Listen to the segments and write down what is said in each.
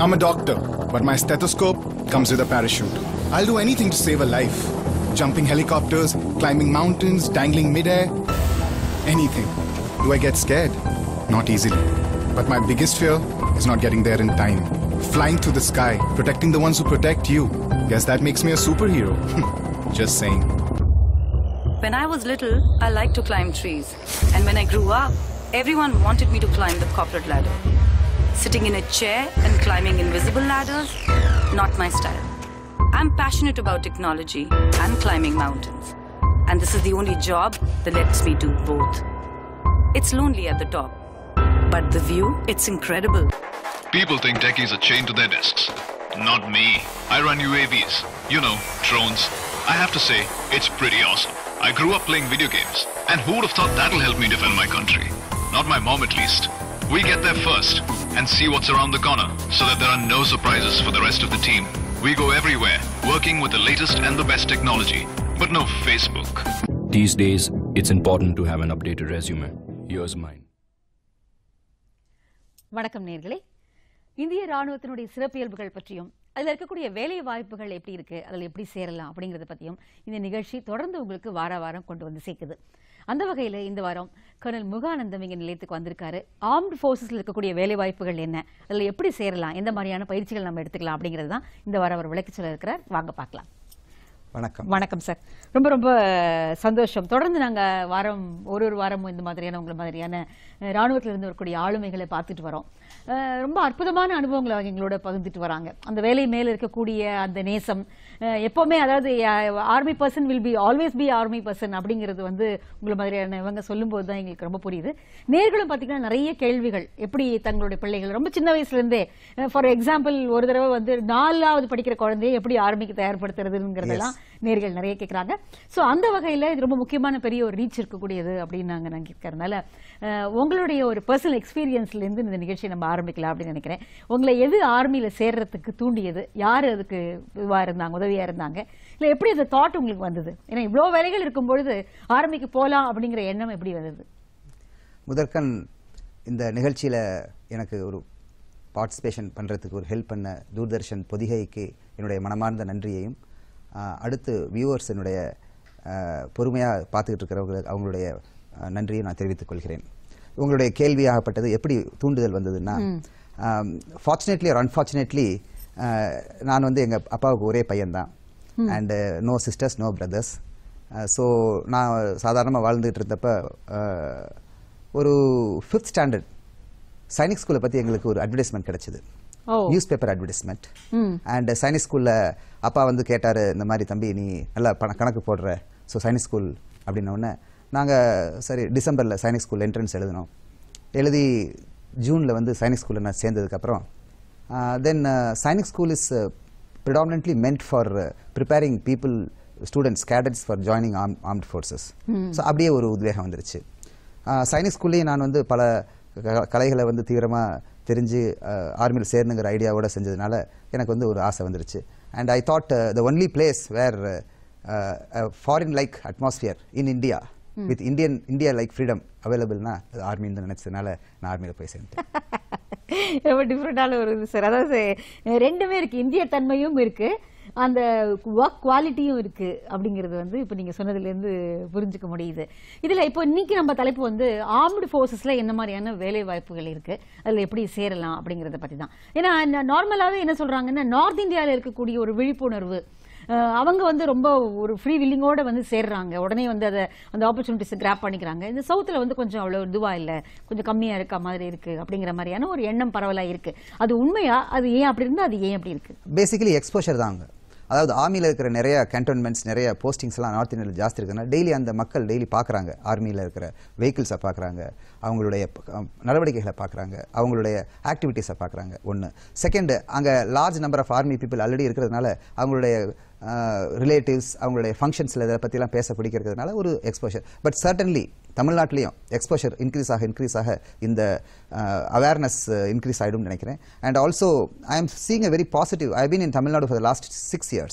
I'm a doctor, but my stethoscope comes with a parachute. I'll do anything to save a life. Jumping helicopters, climbing mountains, dangling midair. Anything. Do I get scared? Not easily. But my biggest fear is not getting there in time. Flying through the sky, protecting the ones who protect you. Guess that makes me a superhero. Just saying. When I was little, I liked to climb trees. And when I grew up, everyone wanted me to climb the corporate ladder. Sitting in a chair and climbing invisible ladders, not my style. I'm passionate about technology and climbing mountains. And this is the only job that lets me do both. It's lonely at the top, but the view, it's incredible. People think techies are chained to their desks. Not me. I run UAVs. You know, drones. I have to say, it's pretty awesome. I grew up playing video games, and who would have thought that'll help me defend my country? Not my mom, at least. We get there first and see what's around the corner so that there are no surprises for the rest of the team. We go everywhere, working with the latest and the best technology, but no Facebook. These days, it's important to have an updated resume. Here's mine. வணக்கம் நேர்களே இந்திய ராணுவத்தினுடைய சிறப்பியல்புகள் பற்றியும் அதில் இருக்கக்கூடிய வேலை வாய்ப்புகள் எப்படி இருக்கு அதில் எப்படி சேரலாம் அப்படிங்கிறத பற்றியும் இந்த நிகழ்ச்சி தொடர்ந்து உங்களுக்கு வார வாரம் கொண்டு வந்து சேர்க்குது அந்த வகையில் இந்த வாரம் கர்னல் முகானந்தம் இங்கே நிலையத்துக்கு வந்திருக்காரு ஆர்ம்டு ஃபோர்ஸஸில் இருக்கக்கூடிய வேலை வாய்ப்புகள் என்ன அதில் எப்படி சேரலாம் எந்த மாதிரியான பயிற்சிகள் நம்ம எடுத்துக்கலாம் அப்படிங்கிறது தான் இந்த வாரம் அவர் விளக்கி சொல்ல இருக்கிறார் வாங்க பார்க்கலாம் வணக்கம் வணக்கம் சார் ரொம்ப ரொம்ப சந்தோஷம் தொடர்ந்து நாங்கள் வாரம் ஒரு ஒரு வாரமும் இந்த மாதிரியான உங்களை மாதிரியான அஹ், ராணுவத்துல இருந்து வரக்கூடிய ஆளுமைகளை பார்த்துட்டு வரோம் அஹ், ரொம்ப அற்புதமான அனுபவங்களை அவங்க எங்களோட பகிர்ந்துட்டு வராங்க அந்த வேலை மேல இருக்கக்கூடிய அந்த நேசம் அஹ், எப்பவுமே அதாவது army person will be always be army person அப்படிங்கிறது வந்து உங்களை மாதிரியான இவங்க சொல்லும்போது தான் எங்களுக்கு ரொம்ப புரியுது நேர்களும் பார்த்தீங்கன்னா நிறைய கேள்விகள் எப்படி தங்களுடைய பிள்ளைகள் ரொம்ப சின்ன வயசுல இருந்தே ஃபார் எக்ஸாம்பிள் ஒரு தடவை வந்து நாலாவது படிக்கிற குழந்தையை எப்படி ஆர்மிக்கு தயார்படுத்துறதுங்கிறதெல்லாம் நேர்கள் நிறைய கேட்குறாங்க ஸோ அந்த வகையில் இது ரொம்ப முக்கியமான பெரிய ஒரு ரீச் இருக்கக்கூடியது அப்படின்னு நாங்கள் நான் கேட்கறதுனால அஹ், உங்களுடைய ஒரு பர்சனல் எக்ஸ்பீரியன்ஸ்லேருந்து இந்த நிகழ்ச்சியை நம்ம ஆரம்பிக்கலாம் அப்படின்னு நினைக்கிறேன் உங்களை எது ஆர்மியில் சேர்றதுக்கு தூண்டியது யார் அதுக்கு இதுவாக இருந்தாங்க உதவியாக இருந்தாங்க இல்லை எப்படி அந்த தாட் உங்களுக்கு வந்தது ஏன்னா இவ்வளோ வேலைகள் இருக்கும் பொழுது ஆர்மிக்கு போகலாம் அப்படிங்கிற எண்ணம் எப்படி வந்தது முதற்கண் இந்த நிகழ்ச்சியில் எனக்கு ஒரு பார்ட்டிசிபேஷன் பண்ணுறதுக்கு ஒரு ஹெல்ப் பண்ண தூர்தர்ஷன் பொதிகைக்கு என்னுடைய மனமார்ந்த நன்றியையும் ஆஹ், அடுத்து வியூவர்ஸ் என்னுடைய பொறுமையாக பார்த்துக்கிட்டு இருக்கிறவங்களுக்கு அவங்களுடைய ஆஹ், நன்றியை நான் தெரிவித்துக் கொள்கிறேன் உங்களுடைய கேள்வியாகப்பட்டது எப்படி தூண்டுதல் வந்ததுன்னா ஃபார்ச்சுனேட்லி ஆர் அன்ஃபார்ச்சுனேட்லி நான் வந்து எங்கள் அப்பாவுக்கு ஒரே பையன்தான் and no sisters no brothers so நான் சாதாரணமாக வாழ்ந்துகிட்டு இருந்தப்ப ஆஹ், ஒரு ஃபிஃப்த் ஸ்டாண்டர்ட் சைனிக் ஸ்கூலை பற்றி எங்களுக்கு ஒரு அட்வர்டைஸ்மெண்ட் கிடைச்சிது ஓ. News paper advertisement and Sainik ஸ்கூலில் அப்பா வந்து கேட்டார் இந்த மாதிரி தம்பி நீ நல்லா பண கணக்கு போடுற ஸோ சைனிக் ஸ்கூல் அப்படின்ன உடனே நாங்கள் சரி டிசம்பரில் சைனிக் ஸ்கூல் என்ட்ரன்ஸ் எழுதினோம் எழுதி ஜூனில் வந்து சைனிக் ஸ்கூலில் நான் சேர்ந்ததுக்கப்புறம் then Sainik school is predominantly meant for uh, preparing people students cadets for joining arm armed forces so அப்படியே ஒரு உத்வேகம் வந்துருச்சு சைனிக் ஸ்கூல்லேயும் நான் வந்து பல க- கலைகளை வந்து தீவிரமாக தெரிஞ்சு ஆர்மியில் சேரணுங்கிற ஐடியாவோட செஞ்சதுனால எனக்கு வந்து ஒரு ஆசை வந்துருச்சு and I thought the only place where foreign like atmosphere in India with Indian India like freedom அவைலபிள்னா அது ஆர்மின்னு நினச்சதுனால நான் ஆர்மியில் போய் சேர்ந்தேன் ரொம்ப டிஃப்ரெண்டான ஒரு இது சார் அதாவது அஹ், ரெண்டுமே இருக்கு இந்திய தன்மையும் இருக்கு அந்த ஒர்க் குவாலிட்டியும் இருக்கு அப்படிங்கிறது வந்து இப்போ நீங்க சொன்னதுல இருந்து புரிஞ்சுக்க முடியுது இதுல இப்போ இன்னைக்கு நம்ம தலைப்பு வந்து ஆர்ம்டு ஃபோர்ஸஸ்ல என்ன மாதிரியான வேலை வாய்ப்புகள் இருக்கு அதுல எப்படி சேரலாம் அப்படிங்கறத பத்தி தான் ஏன்னா நார்மலாவே என்ன சொல்றாங்கன்னா நார்த் இந்தியால இருக்கக்கூடிய ஒரு விழிப்புணர்வு அஹ், அவங்க வந்து ரொம்ப ஒரு ஃப்ரீ வில்லிங்கோட வந்து சேர்றாங்க உடனே வந்து அதை அந்த ஆப்பர்ச்சுனிட்டிஸ் கிராப் பண்ணிக்கிறாங்க இந்த சவுத்தில் வந்து கொஞ்சம் அவ்வளோ இதுவாக இல்லை கொஞ்சம் கம்மியாக இருக்க மாதிரி இருக்கு அப்படிங்கிற மாதிரியான ஒரு எண்ணம் பரவலாக இருக்கு அது உண்மையா அது ஏன் அப்படி இருந்தா அது ஏன் அப்படி இருக்கு பேசிக்கலி எக்ஸ்போஷர் தான் அங்கே அதாவது ஆர்மியில் இருக்கிற நிறைய கேன்டோன்மெண்ட்ஸ் நிறைய போஸ்டிங்ஸ் எல்லாம் நார்த் இந்தியாவில் ஜாஸ்தி இருக்குன்னா டெய்லி அந்த மக்கள் டெய்லி பார்க்குறாங்க ஆர்மியில் இருக்கிற வெஹிக்கிள்ஸை பார்க்குறாங்க அவங்களுடைய ப- நடவடிக்கைகளை பார்க்குறாங்க அவங்களுடைய ஆக்டிவிட்டீஸை பார்க்குறாங்க ஒன்று செகண்டு அங்கே large number of army people already இருக்கிறதுனால அவங்களுடைய ரிலேட்டிவ்ஸ் அவங்களுடைய ஃபங்க்ஷன்ஸில் இதை பற்றிலாம் பேச பிடிக்கிறதுனால ஒரு எக்ஸ்போஷர் பட் சர்டன்லி தமிழ்நாட்டிலையும் எக்ஸ்போஷர் இன்க்ரீஸ் ஆக இன்க்ரீஸ் ஆக இந்த அவேர்னஸ் இன்க்ரீஸ் ஆகிடும்னு நினைக்கிறேன் and also I am seeing a very positive I been in Tamil Nadu for the last six years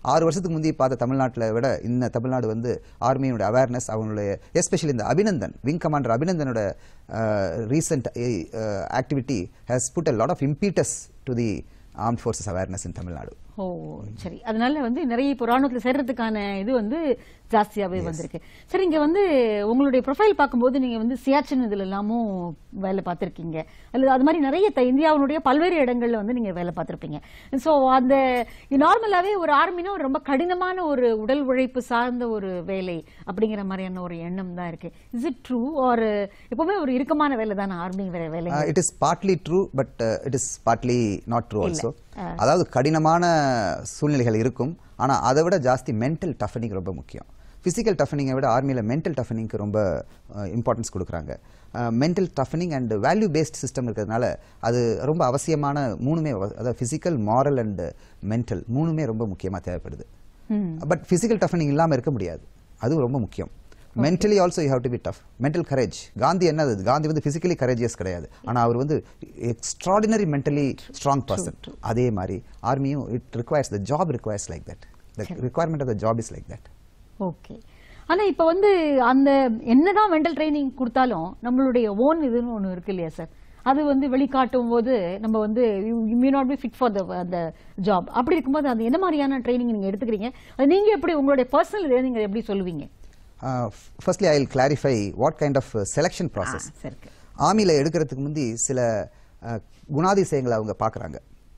ஆறு வருஷத்துக்கு முந்தைய பார்த்த தமிழ்நாட்டில் விட இந்த தமிழ்நாடு வந்து ஆர்மியோட அவேர்னஸ் அவங்களுடைய எஸ்பெஷலி இந்த அபிநந்தன் விங் கமாண்டர் அபிநந்தனோட recent activity has put a lot of impetus to the arm forces awareness in Tamil Nadu ஓ சரி அதனால வந்து நிறைய இப்போ ராணுவத்தில் சேர்றதுக்கான இது வந்து ஜாஸ்தியாகவே வந்திருக்கு சரி இங்க வந்து உங்களுடைய ப்ரொஃபைல் பார்க்கும்போது நீங்க வந்து சியாச்சின் இதுல எல்லாமும் வேலை பார்த்துருக்கீங்க அல்லது அது மாதிரி நிறைய த- இந்தியாவினுடைய பல்வேறு இடங்கள்ல வந்து நீங்க வேலை பார்த்துருப்பீங்க ஸோ அந்த நார்மலாவே ஒரு ஆர்மினா ஒரு ரொம்ப கடினமான ஒரு உடல் உழைப்பு சார்ந்த ஒரு வேலை அப்படிங்கிற மாதிரியான ஒரு எண்ணம் தான் இருக்கு இஸ் இட் ட்ரூ ஒரு எப்பவுமே ஒரு இறுக்கமான வேலை தானே ஆர்மி வேலை it is partly true but it is partly not true also அதாவது கடினமான சூழ்நிலைகள் இருக்கும் ஆனா அதை விட ஜாஸ்தி மென்டல் டஃபனிங் ரொம்ப முக்கியம் ஃபிசிக்கல் டஃபனிங்கை விட ஆர்மியில் மென்டல் டஃபனிங்க்கு ரொம்ப இம்பார்ட்டன்ஸ் கொடுக்குறாங்க மென்டல் டஃபனிங் அண்ட் வேல்யூ பேஸ்ட் சிஸ்டம் இருக்கிறதுனால அது ரொம்ப அவசியமான மூணுமே அவ- அதாவது ஃபிசிக்கல் மாரல் அண்ட் மென்டல் மூணுமே ரொம்ப முக்கியமாக தேவைப்படுது பட் ஃபிசிக்கல் டஃபனிங் இல்லாமல் இருக்க முடியாது அதுவும் ரொம்ப முக்கியம் mentally also you have to be tough mental courage Gandhi என்னது காந்தி வந்து பிசிக்கலி கரேஜியஸ் கிடையாது ஆனா அவர் வந்து எக்ஸ்ட்ராடினரி மென்டலி ஸ்ட்ராங் பர்சன் அதே மாதிரி ஆர்மியும் it requires the job requires like that the requirement of the job is like that okay ஆனா இப்ப வந்து அந்த என்னதான் மென்டல் ட்ரைனிங் கொடுத்தாலும் நம்மளுடைய ஓன் இதுன்னு ஒண்ணு இருக்கு இல்லையா சார் அது வந்து வெளிக்காட்டும் போது நம்ம வந்து you may not be fit for the அந்த ஜாப் அப்படி இருக்கும்போது அது என்ன மாதிரியான ட்ரைனிங் நீங்க எடுத்துக்கிறீங்க அது நீங்க எப்படி உங்களுடைய பர்சனல் இதை நீங்க எப்படி சொல்லுவீங்க firstly I will clarify what kind of selection process ஆ, சரி ஆர்மியில் எடுக்கிறதுக்கு முந்தி சில அஹ், குணாதிசயங்களை அவங்க பார்க்குறாங்க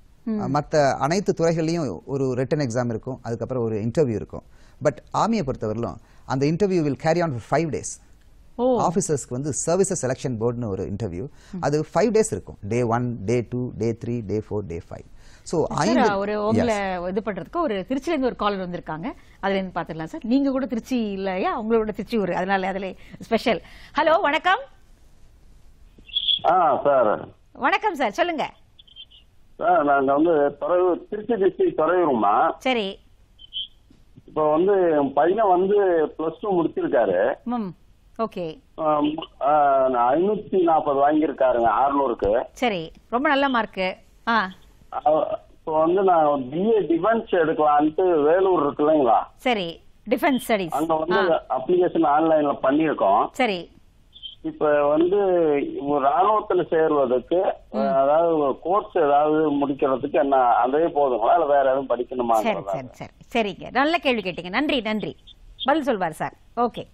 மற்ற அனைத்து துறைகள்லையும் ஒரு ரிட்டன் எக்ஸாம் இருக்கும் அதுக்கப்புறம் ஒரு இன்டர்வியூ இருக்கும் பட் ஆர்மியை பொறுத்தவரையிலும் அந்த interview will carry on five days ஓ. ஆஃபீஸர்ஸ்க்கு வந்து சர்வீசஸ் செலெக்ஷன் போர்டுன்னு ஒரு இன்டர்வியூ அது ஃபைவ் டேஸ் இருக்கும் day one day two day three day four day five so sir ஒரு உங்களை இது பண்றதுக்கு ஒரு திருச்சியில இருந்து ஒரு காலர் வந்திருக்காங்க அதுல இருந்து பாத்துடலாம் சார் நீங்க கூட திருச்சி இல்லையா உங்களோட திருச்சி ஊர் அதனால அதுல ஸ்பெஷல் ஹலோ வணக்கம் ஆ சார் வணக்கம் சார் சொல்லுங்க சார் நாங்க வந்து துறையூர் திருச்சி டிஸ்ட்ரிக்ட் துறையூருமா சரி இப்போ வந்து என் பையன் வந்து பிளஸ் டூ முடிச்சிருக்காரு ம் ஓகே ஐநூத்தி நாற்பது வாங்கியிருக்காருங்க ஆறுநூறுக்கு சரி ரொம்ப நல்ல மார்க்கு ஆ இப்போ வந்து நான் பிஏ டிஃபென்ஸ் எடுக்கலான்ட்டு வேலூர் இருக்கு இல்லைங்களா சரி டிஃபென்ஸ் ஸ்டடிஸ் அங்க வந்து அப்ளிகேஷன் ஆன்லைன்ல பண்ணியிருக்கோம் சரி இப்ப வந்து ஒரு ராணுவத்துல சேருவதற்கு அதாவது கோர்ஸ் ஏதாவது முடிக்கிறதுக்கு என்ன அதே போதுங்களா இல்ல வேற எதுவும் படிக்கணுமா சரி சரி சரி சரிங்க நல்ல கேள்வி கேட்டீங்க நன்றி நன்றி பதில் சொல்வார் சார் ஓகே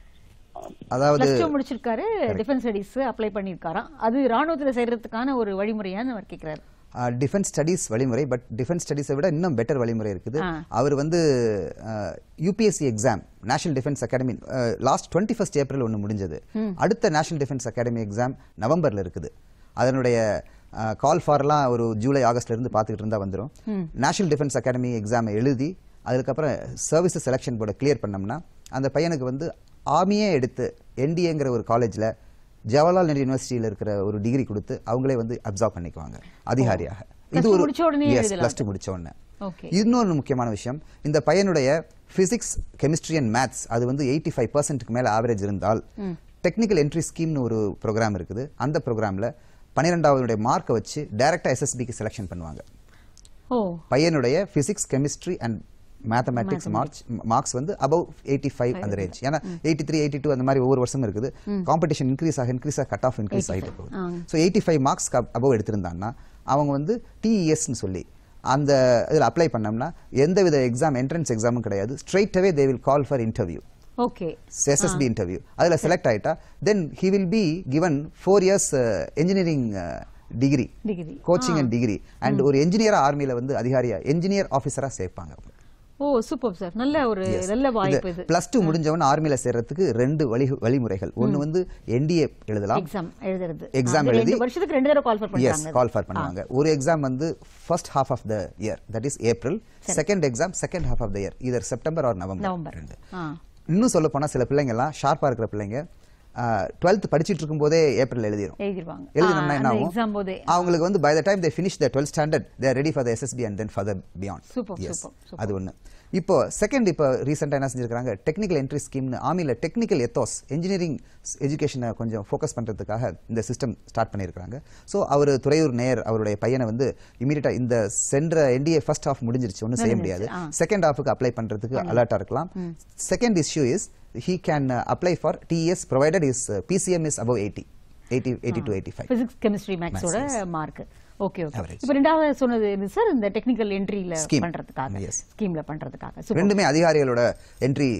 அதாவது பிளஸ் டூ முடிச்சிருக்காரு டிஃபென்ஸ் ஸ்டடிஸ் அப்ளை பண்ணிருக்காராம் அது ராணுவத்துல சேர்றதுக்கான ஒரு வழிமுறையான்னு அவர் கேட்கிறாரு டிஃபென்ஸ் ஸ்டடீஸ் வழிமுறை பட் டிஃபென்ஸ் ஸ்டடீஸை விட இன்னும் பெட்டர் வழிமுறை இருக்குது ஆ. அவர் வந்து UPSC exam national defence academy last twenty first April ஒன்று முடிஞ்சது அடுத்த நேஷனல் டிஃபென்ஸ் அகாடமி எக்ஸாம் நவம்பர்ல இருக்குது அதனுடைய கால் ஃபார்லாம் ஒரு ஜூலை ஆகஸ்ட்ல இருந்து பார்த்துக்கிட்டு இருந்தா வந்துடும் நேஷனல் டிஃபென்ஸ் அகாடமி எக்ஸாமை எழுதி அதுக்கப்புறம் சர்வீசஸ் செலெக்ஷன் போர்டை கிளியர் பண்ணோம்னா அந்த பையனுக்கு வந்து ஆர்மியே எடுத்து என்டிஏங்கிற ஒரு காலேஜ்ல ஜவஹர்லால் நேரு யூனிவர்சிட்டியில் இருக்கிற ஒரு டிகிரி கொடுத்து அவங்களே வந்து அப்சர்வ் பண்ணிக்குவாங்க அதிகாரியாக Plus two முடிச்ச உடனே எழுதலாம். பிளஸ் டூ முடிச்ச உடனே ஓகே இன்னொரு முக்கியமான விஷயம் இந்த பையனுடைய பிசிக்ஸ் கெமிஸ்ட்ரி அண்ட் மேத்ஸ் அது வந்து எயிட்டி ஃபைவ் பர்சன்ட்க்கு மேல ஆவரேஜ் இருந்தால் டெக்னிக்கல் என்ட்ரி ஸ்கீம்னு ஒரு ப்ரோக்ராம் இருக்குது அந்த ப்ரோக்ராம்ல பன்னிரெண்டாவதுடைய மார்க்கை வச்சு டைரக்டா எஸ்எஸ்பிக்கு செலெக்ஷன் பண்ணுவாங்க ஓ பையனுடைய physics chemistry and mathematics marks marks வந்து அபவ் எயிட்டி ஃபைவ் அந்த ரேஞ்ச் ஏன்னா எயிட்டி த்ரீ எயிட்டி டூ அந்த மாதிரி ஒவ்வொரு வருஷமும் இருக்குது காம்படிஷன் இன்க்ரீஸ் ஆக இன்க்ரீஸ் ஆக கட் ஆஃப் இன்க்ரீஸ் ஆகிட்டு போகுது so eighty five marks above எடுத்திருந்தாங்கன்னா அவங்க வந்து டிஇஎஸ்ன்னு சொல்லி அந்த இதில் அப்ளை பண்ணோம்னா எந்தவித எக்ஸாம் என்ட்ரன்ஸ் எக்ஸாமும் கிடையாது ஸ்ட்ரெயிட்டவே they will call for interview okay SSB interview அதில் செலக்ட் ஆயிட்டா then he will be given four years engineering degree degree coaching and degree and ஒரு என்ஜினியர் ஆர்மியில வந்து அதிகாரியா என்ஜினியர் ஆஃபீஸரா சேர்ப்பாங்க ஓ சூப்பர் சார் நல்ல ஒரு நல்ல வாய்ப்பு இது பிளஸ் டூ முடிஞ்சவன் ஆர்மியில சேர்றதுக்கு ரெண்டு வழி வழிமுறைகள் ஒன்னு வந்து என்டிஏ எழுதலாம் எக்ஸாம் எழுதுறது Exam அது எழுதி- ரெண்டு வருஷத்துக்கு ரெண்டு தடவை கால் எஸ் பண்றாங்க கால் ஃபார் பண்ணுவாங்க ஒரு எக்ஸாம் வந்து first half of the year that is April second exam second half of the year either September or November November ரெண்டு ஆ இன்னும் சொல்ல போனா சில பிள்ளைங்க எல்லாம் ஷார்ப்பா இருக்கிற பிள்ளைங்க டுவெல்த் படிச்சிட்டு இருக்கும் போதே ஏப்ரல் எழுதிரும் எழுதிருவாங்க எழுதினோம்னா ஆ, என்ன அந்த ஆகும் எக்ஸாம் போதே அவங்களுக்கு வந்து by the time they finish the twelfth standard they're ready for the SSB and then for the beyond Superb, superb, superb. அது ஒன்று இப்போ செகண்ட் இப்போ ரீசெண்டாக என்ன செஞ்சிருக்காங்க டெக்னிக்கல் என்ட்ரி ஸ்கீம்னு ஆர்மியில் டெக்னிக்கல் எத்தோஸ் இன்ஜினியரிங் எஜுகேஷனை கொஞ்சம் ஃபோக்கஸ் பண்ணுறதுக்காக இந்த சிஸ்டம் ஸ்டார்ட் பண்ணியிருக்காங்க ஸோ அவர் துறையூர் நேர் அவருடைய பையனை வந்து இமீடியட்டாக இந்த சென்ற என்டிஏ ஃபர்ஸ்ட் ஹாஃப் முடிஞ்சிருச்சு ஒன்றும் செய்ய முடியாது செகண்ட் ஹாஃபுக்கு அப்ளை பண்ணுறதுக்கு அலர்ட்டாக இருக்கலாம் second issue is he can apply for TS provided is PCM is above eighty eighty eighty to eighty five physics chemistry மேக்ஸோட yes. Mark okay okay Average. இப்போ ரெண்டாவது சொன்னது இது சார் இந்த டெக்னிக்கல் என்ட்ரியில Scheme. பண்றதுக்காக Yes. ஸ்கீம்ல பண்றதுக்காக Super. ரெண்டுமே அதிகாரிகளோட entry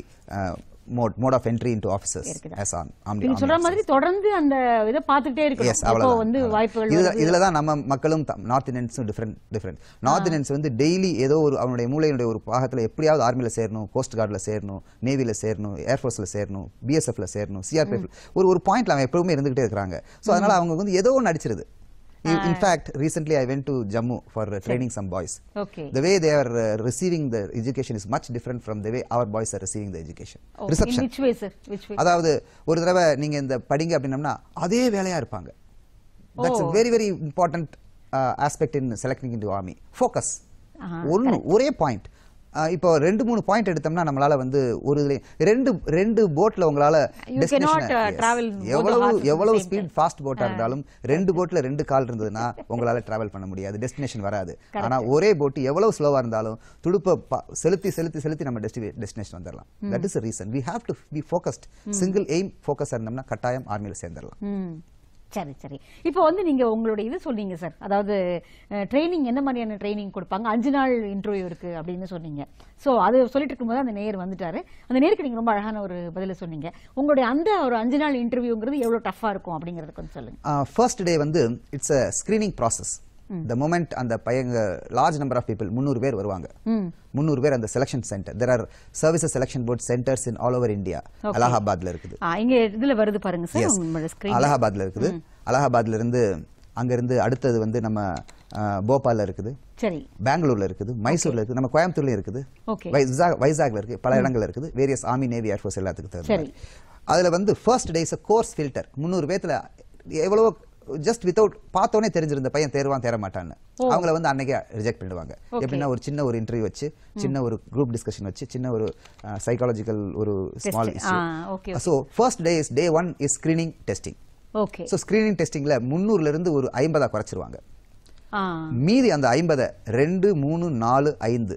mode mode of entry into officers இருக்குதா? as on armed- நீங்க armed சொல்ற officers. மாதிரி தொடர்ந்து அந்த இதை பார்த்துட்டே எஸ் இருக்கணும் இப்போ அவ்வளவுதான் வந்து அவ்வளவுதான். வாய்ப்புகள் இதுல வருது. இதுல தான் நம்ம மக்களும் நார்த் இந்தியன்ஸும் டிஃப்ரெண்ட் டிஃப்ரெண்ட் நார்த் இந்தியன்ஸ் வந்து டெய்லி ஏதோ ஒரு அவனுடைய மூளையினுடைய ஒரு பாகத்துல எப்படியாவது ஆர்மில சேரணும் கோஸ்ட் கார்டில் சேரணும் நேவில சேரணும் ஏர்ஃபோர்ஸ்ல சேரணும் பிஎஸ்எஃப்ல சேரணும் சிஆர்பிஎஃப் ஒரு ஒரு பாயிண்ட்ல அவன் எப்பவுமே இருந்துகிட்டே இருக்கிறாங்க ஸோ அதனால அவங்க வந்து ஏதோ ஒன்று அடிச்சிருது in fact recently I went to Jammu for training some boys Okay. the way they are uh, receiving the education is much different from the way our boys are receiving the education Oh, in reception which way, sir? Which way? அதாவது ஒரு தடவை நீங்க இந்த படிங்க அப்படின்னம்னா அதே வேலையா இருப்பாங்க that's Oh. Very very important aspect in selecting in army focus ஆஹா, ஒன்று ஒரே பாயிண்ட் இப்போ ரெண்டு மூணு பாயிண்ட் எடுத்தோம்னா நம்மளால வந்து ஒரு இதுல ரெண்டு ரெண்டு போட்ல உங்களால You destination- cannot, uh, Yes. travel both the எவ்வளவு horses at the எவ்வளவு same ஸ்பீட் time. ஃபாஸ்ட் போட்டா இருந்தாலும் ரெண்டு போட்ல ரெண்டு கால் இருந்ததுன்னா உங்களால டிராவல் பண்ண முடியாது டெஸ்டினேஷன் வராது ஆனா ஒரே போட் எவ்வளவு ஸ்லோவா இருந்தாலும் துடுப்ப ப- செலுத்தி செலுத்தி செலுத்தி நம்ம டெஸ்டினேஷன் வந்துடலாம் that is reason we have to be focused single aim focus இருந்தோம்னா கட்டாயம் ஆர்மியில் சேர்ந்துடலாம் ம் சரி சரி இப்போ வந்து நீங்க உங்களோட இது சொன்னீங்க சார் அதாவது ட்ரைனிங் என்ன மாதிரியான ட்ரைனிங் கொடுப்பாங்க அஞ்சு நாள் இன்டர்வியூ இருக்கு அப்படின்னு சொன்னீங்க ஸோ அது சொல்லிட்டு இருக்கும்போது அந்த நேயர் வந்துட்டாரு அந்த நேருக்கு நீங்க ரொம்ப அழகான ஒரு பதில சொன்னீங்க உங்களுடைய அந்த ஒரு அஞ்சு நாள் இன்டர்வியூங்கிறது எவ்வளவு டஃப்பா இருக்கும் அப்படிங்கறது கொஞ்சம் சொல்லுங்க ஃபர்ஸ்ட் டே வந்து it's a screening process the moment அந்த பையங்க லார்ஜ் நம்பர் ஆஃப் பீப்புள் முந்நூறு பேர் வருவாங்க முந்நூறு பேர் அந்த selection centre there are services selection board centres in all over India அலகாபாத்ல இருக்குது ஆ, இங்க இதுல வருது பாருங்க சார் Yes. உங்களோட ஸ்கிரீன் அலகாபாத்ல இருக்குது அலகாபாத்ல இருந்து அங்க இருந்து அடுத்தது வந்து நம்ம அஹ், போபால்ல இருக்குது சரி பெங்களூர்ல இருக்குது மைசூர்ல இருக்குது நம்ம கோயம்புத்தூர்லயும் இருக்குது Okay. வைசாக் வைசாக்ல இருக்கு பல இடங்கள்ல இருக்குது வேரியஸ் ஆர்மி நேவி ஏர்ஃபோர்ஸ் எல்லாத்துக்கும் தகுந்த சரி. மாதிரி. அதுல வந்து ஃபர்ஸ்ட் டேஸ் கோர்ஸ் ஃபில்டர் முந்நூறு பேத்துல எவ்வளவோ ஜஸ்ட் வித்தவுட் பார்த்தோன்னே தெரிஞ்சிருந்த பையன் தேர்வான் தேர மாட்டான்னு அவங்கள வந்து அன்னைக்கே ரிஜெக்ட் பண்ணிடுவாங்க எப்படின்னா ஒரு சின்ன ஒரு இன்டர்வியூ வச்சு சின்ன ஒரு குரூப் டிஸ்கஷன் வச்சு சின்ன ஒரு சைக்காலஜிக்கல் ஒரு ஸ்மால் Test. ஆ, okay, issue so first day is day one is screening testing okay so screening டெஸ்டிங்ல முந்நூறுல இருந்து ஒரு ஐம்பதா குறைச்சிருவாங்க ஆ மீதி அந்த ஐம்பதை ரெண்டு மூணு நாலு ஐந்து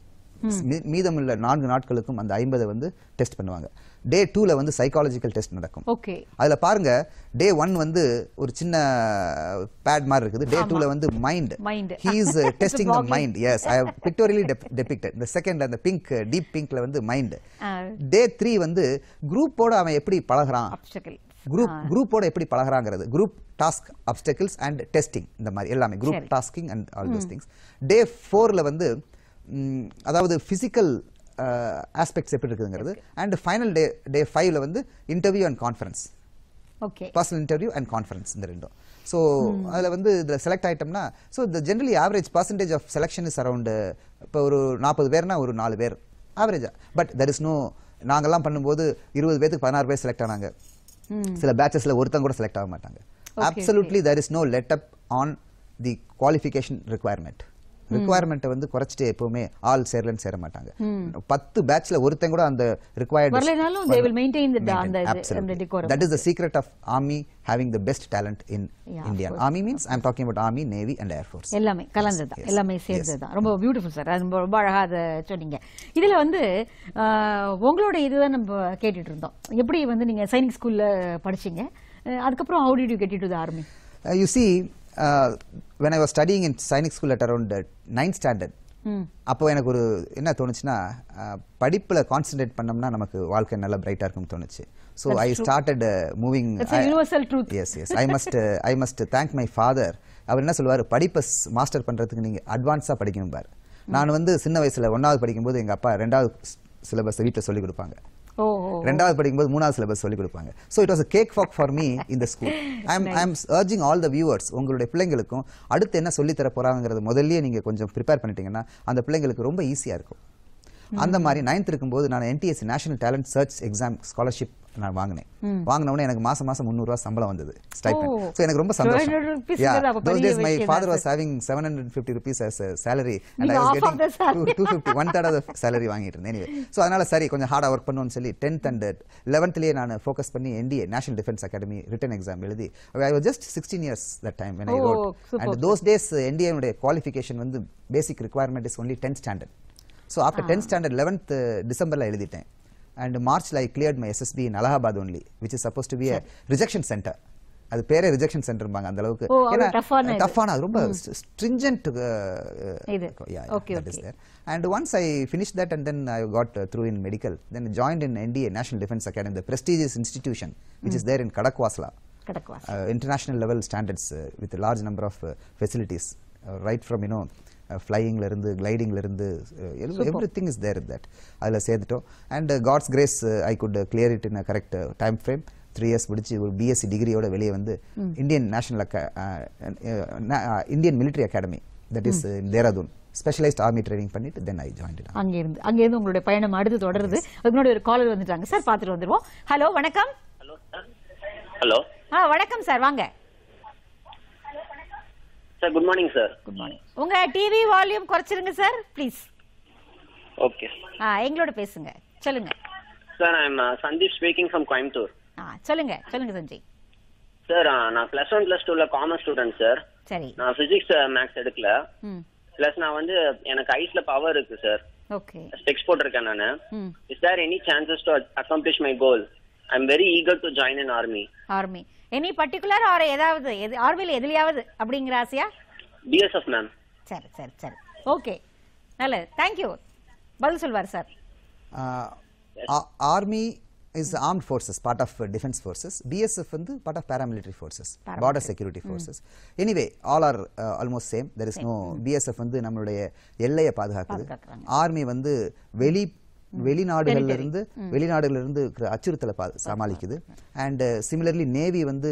மீ- மீதமுள்ள நான்கு நாட்களுக்கும் அந்த ஐம்பதை வந்து டெஸ்ட் பண்ணுவாங்க டே டூல வந்து சைக்காலஜிக்கல் டெஸ்ட் நடக்கும் ஓகே அதுல பாருங்க டே ஒன் வந்து ஒரு சின்ன பேட் மாதிரி இருக்குது டே டூல வந்து mind Mind. He is It's testing the blocking. Mind as I pictorially depicted இந்த செகண்ட் அந்த பிங்க் டீப் பிங்க்ல வந்து மைண்ட் ஆ. டே த்ரீ வந்து குரூப்போட அவன் எப்படி பழகுறான் அப்டக்கல் குரூப் குரூப்போட எப்படி பழகுறாங்கிறது group task obstacles and testing இந்த மாதிரி எல்லாமே குரூப் சரி. Tasking and all those things day ஃபோரில் வந்து ம், அதாவது ஃபிசிக்கல் ஆஸ்பெக்ட்ஸ் எப்படி இருக்குதுங்கிறது அண்ட் ஃபைனல் டே டே ஃபைவ்ல வந்து interview and conference okay personal interview and conference இந்த ரெண்டும் ஸோ அதில் வந்து இதில் செலக்ட் ஆயிட்டோம்னா ஸோ இந்த generally average percentage of selection is around இப்போ ஒரு நாற்பது பேர்னா ஒரு நாலு பேர் ஆவரேஜா பட் தெர் இஸ் நோ நாங்கெல்லாம் பண்ணும்போது இருபது பேருக்கு பதினாறு பேர் செலக்ட் ஆனாங்க சில பேச்சஸ்ல ஒருத்தங்க கூட செலக்ட் ஆக மாட்டாங்க absolutely there is no let up on the qualification requirement ரிக்குவயர்மெண்ட்டை வந்து குறைச்சிட்டு எப்பவுமே ஆள் சேரலன்னு சேர மாட்டாங்க பத்து பேட்ச்ல ஒருத்தங்க கூட அந்த ரிக்வயர்ட் வரலைனாலும் they will maintain the da- அந்த இது- அந்த decorum. That is the secret of army having the best talent in Yeah, India. of course. Army means I'm talking about army, navy, and air force. எல்லாமே கலந்தது yes, எல்லாமே yes. சேர்ந்தது தான் ரொம்ப beautiful sir ரொம்ப ரொம்ப அழகா அதை சொன்னீங்க இதுல வந்து ஆஹ், உங்களோட இதுதான் நம்ம கேட்டுட்டு இருந்தோம் எப்படி வந்து நீங்க சைனிக் ஸ்கூல்ல படிச்சீங்க அஹ், அதுக்கப்புறம் how did you get to the army Uh, you see, uh, when I was studying in Sainik school at around uh, ninth standard, அப்போ எனக்கு ஒரு என்ன தோணுச்சுன்னா அஹ், படிப்புல கான்சென்ட்ரேட் பண்ணோம்னா நமக்கு வாழ்க்கை நல்லா பிரைட்டா இருக்கும்னு தோணுச்சு so I started moving That's a universal truth. Yes yes I must I must thank my father அவர் என்ன சொல்லுவார் படிப்பை மாஸ்டர் பண்றதுக்கு நீங்க அட்வான்ஸா படிக்கணும் பார் நான் வந்து சின்ன வயசுல ஒன்னாவது படிக்கும்போது எங்க அப்பா ரெண்டாவது சிலபஸ் வீட்டில் சொல்லி கொடுப்பாங்க ஓ ரெண்டாவது படிக்கும்போது மூணாவது சிலபஸ் சொல்லி கொடுப்பாங்க so it was a cake walk for me இந்த school I am I am urging all the viewers உங்களுடைய பிள்ளைங்களுக்கும் அடுத்து என்ன சொல்லி தர போறாங்கிறது முதல்லயே நீங்க கொஞ்சம் ப்ரிப்பேர் பண்ணிட்டீங்கன்னா அந்த பிள்ளைங்களுக்கு ரொம்ப ஈஸியா இருக்கும் அந்த மாதிரி நைன்த் இருக்கும்போது நான் NTSE national talent search exam scholarship நான் வாங்கினேன் வாங்கின உடனே எனக்கு மாசம் மாசம் முந்நூறுவா சம்பளம் வந்தது ஸ்டைப்பண்ட் ஓ. ஸோ எனக்கு ரொம்ப 200 சந்தோஷம் rupees Yeah, ங்கிறது அப்ப those பெரிய days my விஷயம் father தான் was having 750 rupees as a salary and நீங்க I was half of getting the salary. 2 250 one third of the salary வாங்கிட்டு இருந்தேன் anyway ஸோ அதனால சரி கொஞ்சம் ஹார்டா ஒர்க் பண்ணுவோம்னு சொல்லி டென்த் அண்ட் லெவன்த்லேயே நான் ஃபோக்கஸ் பண்ணி NDA national defence academy written exam எழுதி I was just sixteen years that time when I Oh, wrote super. and those days என்டிஏனுடைய குவாலிஃபிகேஷன் வந்து basic requirement is only 10th standard so after tenth standard eleventh டிசம்பரில் எழுதிட்டேன் and மார்ச்ல I cleared my SSB in Allahabad only which is suppose to be rejection centre அது பேரே rejection சென்டர்பாங்க அந்த அளவுக்கு ஓ, அவ்வளவு tough-ஆன இது. டஃப்பான அது ரொம்ப ஸ்ட்ரிஞ்சன்ட் இது. Okay, okay. and once i finished that and then i got uh, through in medical then joined in nda national defense academy the prestigious institution which is there in kadakwasla கடக்குவா uh, international level standards uh, with a large number of uh, facilities uh, right from you know uh, flying ல இருந்து gliding ல இருந்து uh, everything is there in that அதுல சேர்த்துட்டோம் and uh, god's grace uh, i could uh, clear it in a correct uh, time frame three years முடிச்சு ஒரு BSc டிகிரியோட வெளியே வந்து Indian national Indian military academy that is Dehradun specialised army training பண்ணிட்டு then I join அங்க இருந்து அங்க இருந்து உங்களுடைய பயணம் அடுத்து தொடருது அதுக்கு முன்னாடி ஒரு காலர் வந்துட்டாங்க சார் பார்த்துட்டு வந்துருவோம் ஹலோ வணக்கம் ஹலோ சார் ஹலோ ஆ வணக்கம் சார் வாங்க sir good morning sir good morning உங்க டிவி வால்யூம் குறைச்சிருங்க சார் ப்ளீஸ் ஓகே ஆ எங்களோட பேசுங்க சொல்லுங்க sir I am Sandeep speaking from Coimbatore ஆ சொல்லுங்க சொல்லுங்க சஞ்சய் சார் நான் ப்ளஸ் ஒன் ப்ளஸ் டூவில் காமர்ஸ் ஸ்டூடெண்ட் சார் சரி நான் ஃபிசிக்ஸ் மேக்ஸ் எடுக்கல ம் ப்ளஸ் நான் வந்து எனக்கு ஐஸ்ல பவர் இருக்கு சார் ஓகே ஸ்பெக்ஸ் போட்டிருக்கேன் நான் hmm is there any chances to accomplish my goal I am very eager to join in army army any particular or ஏதாவது எது ஆர்மியில் எதுலையாவது அப்படிங்கிற ஆசையா பிஎஸ்எஃப் மேம் சரி சரி சரி ஓகே நல்லது தேங்க்யூ பதில் சொல்வார் sir uh, a- army is armed forces part of uh, defense forces bsf வந்து part of paramilitary forces border security forces anyway all are uh, almost same there is no bsf வந்து நம்மளுடைய எல்லையை பாதுகாக்குது பாதுகாக்கறாங்க. Army வந்து வெளி வெளிநாடுகள்ல இருந்து வெளிநாடுகள்ல இருந்து இருக்கிற அச்சுறுத்தலை பா- சமாளிக்குது அண்ட் சிமிலர்லி நேவி வந்து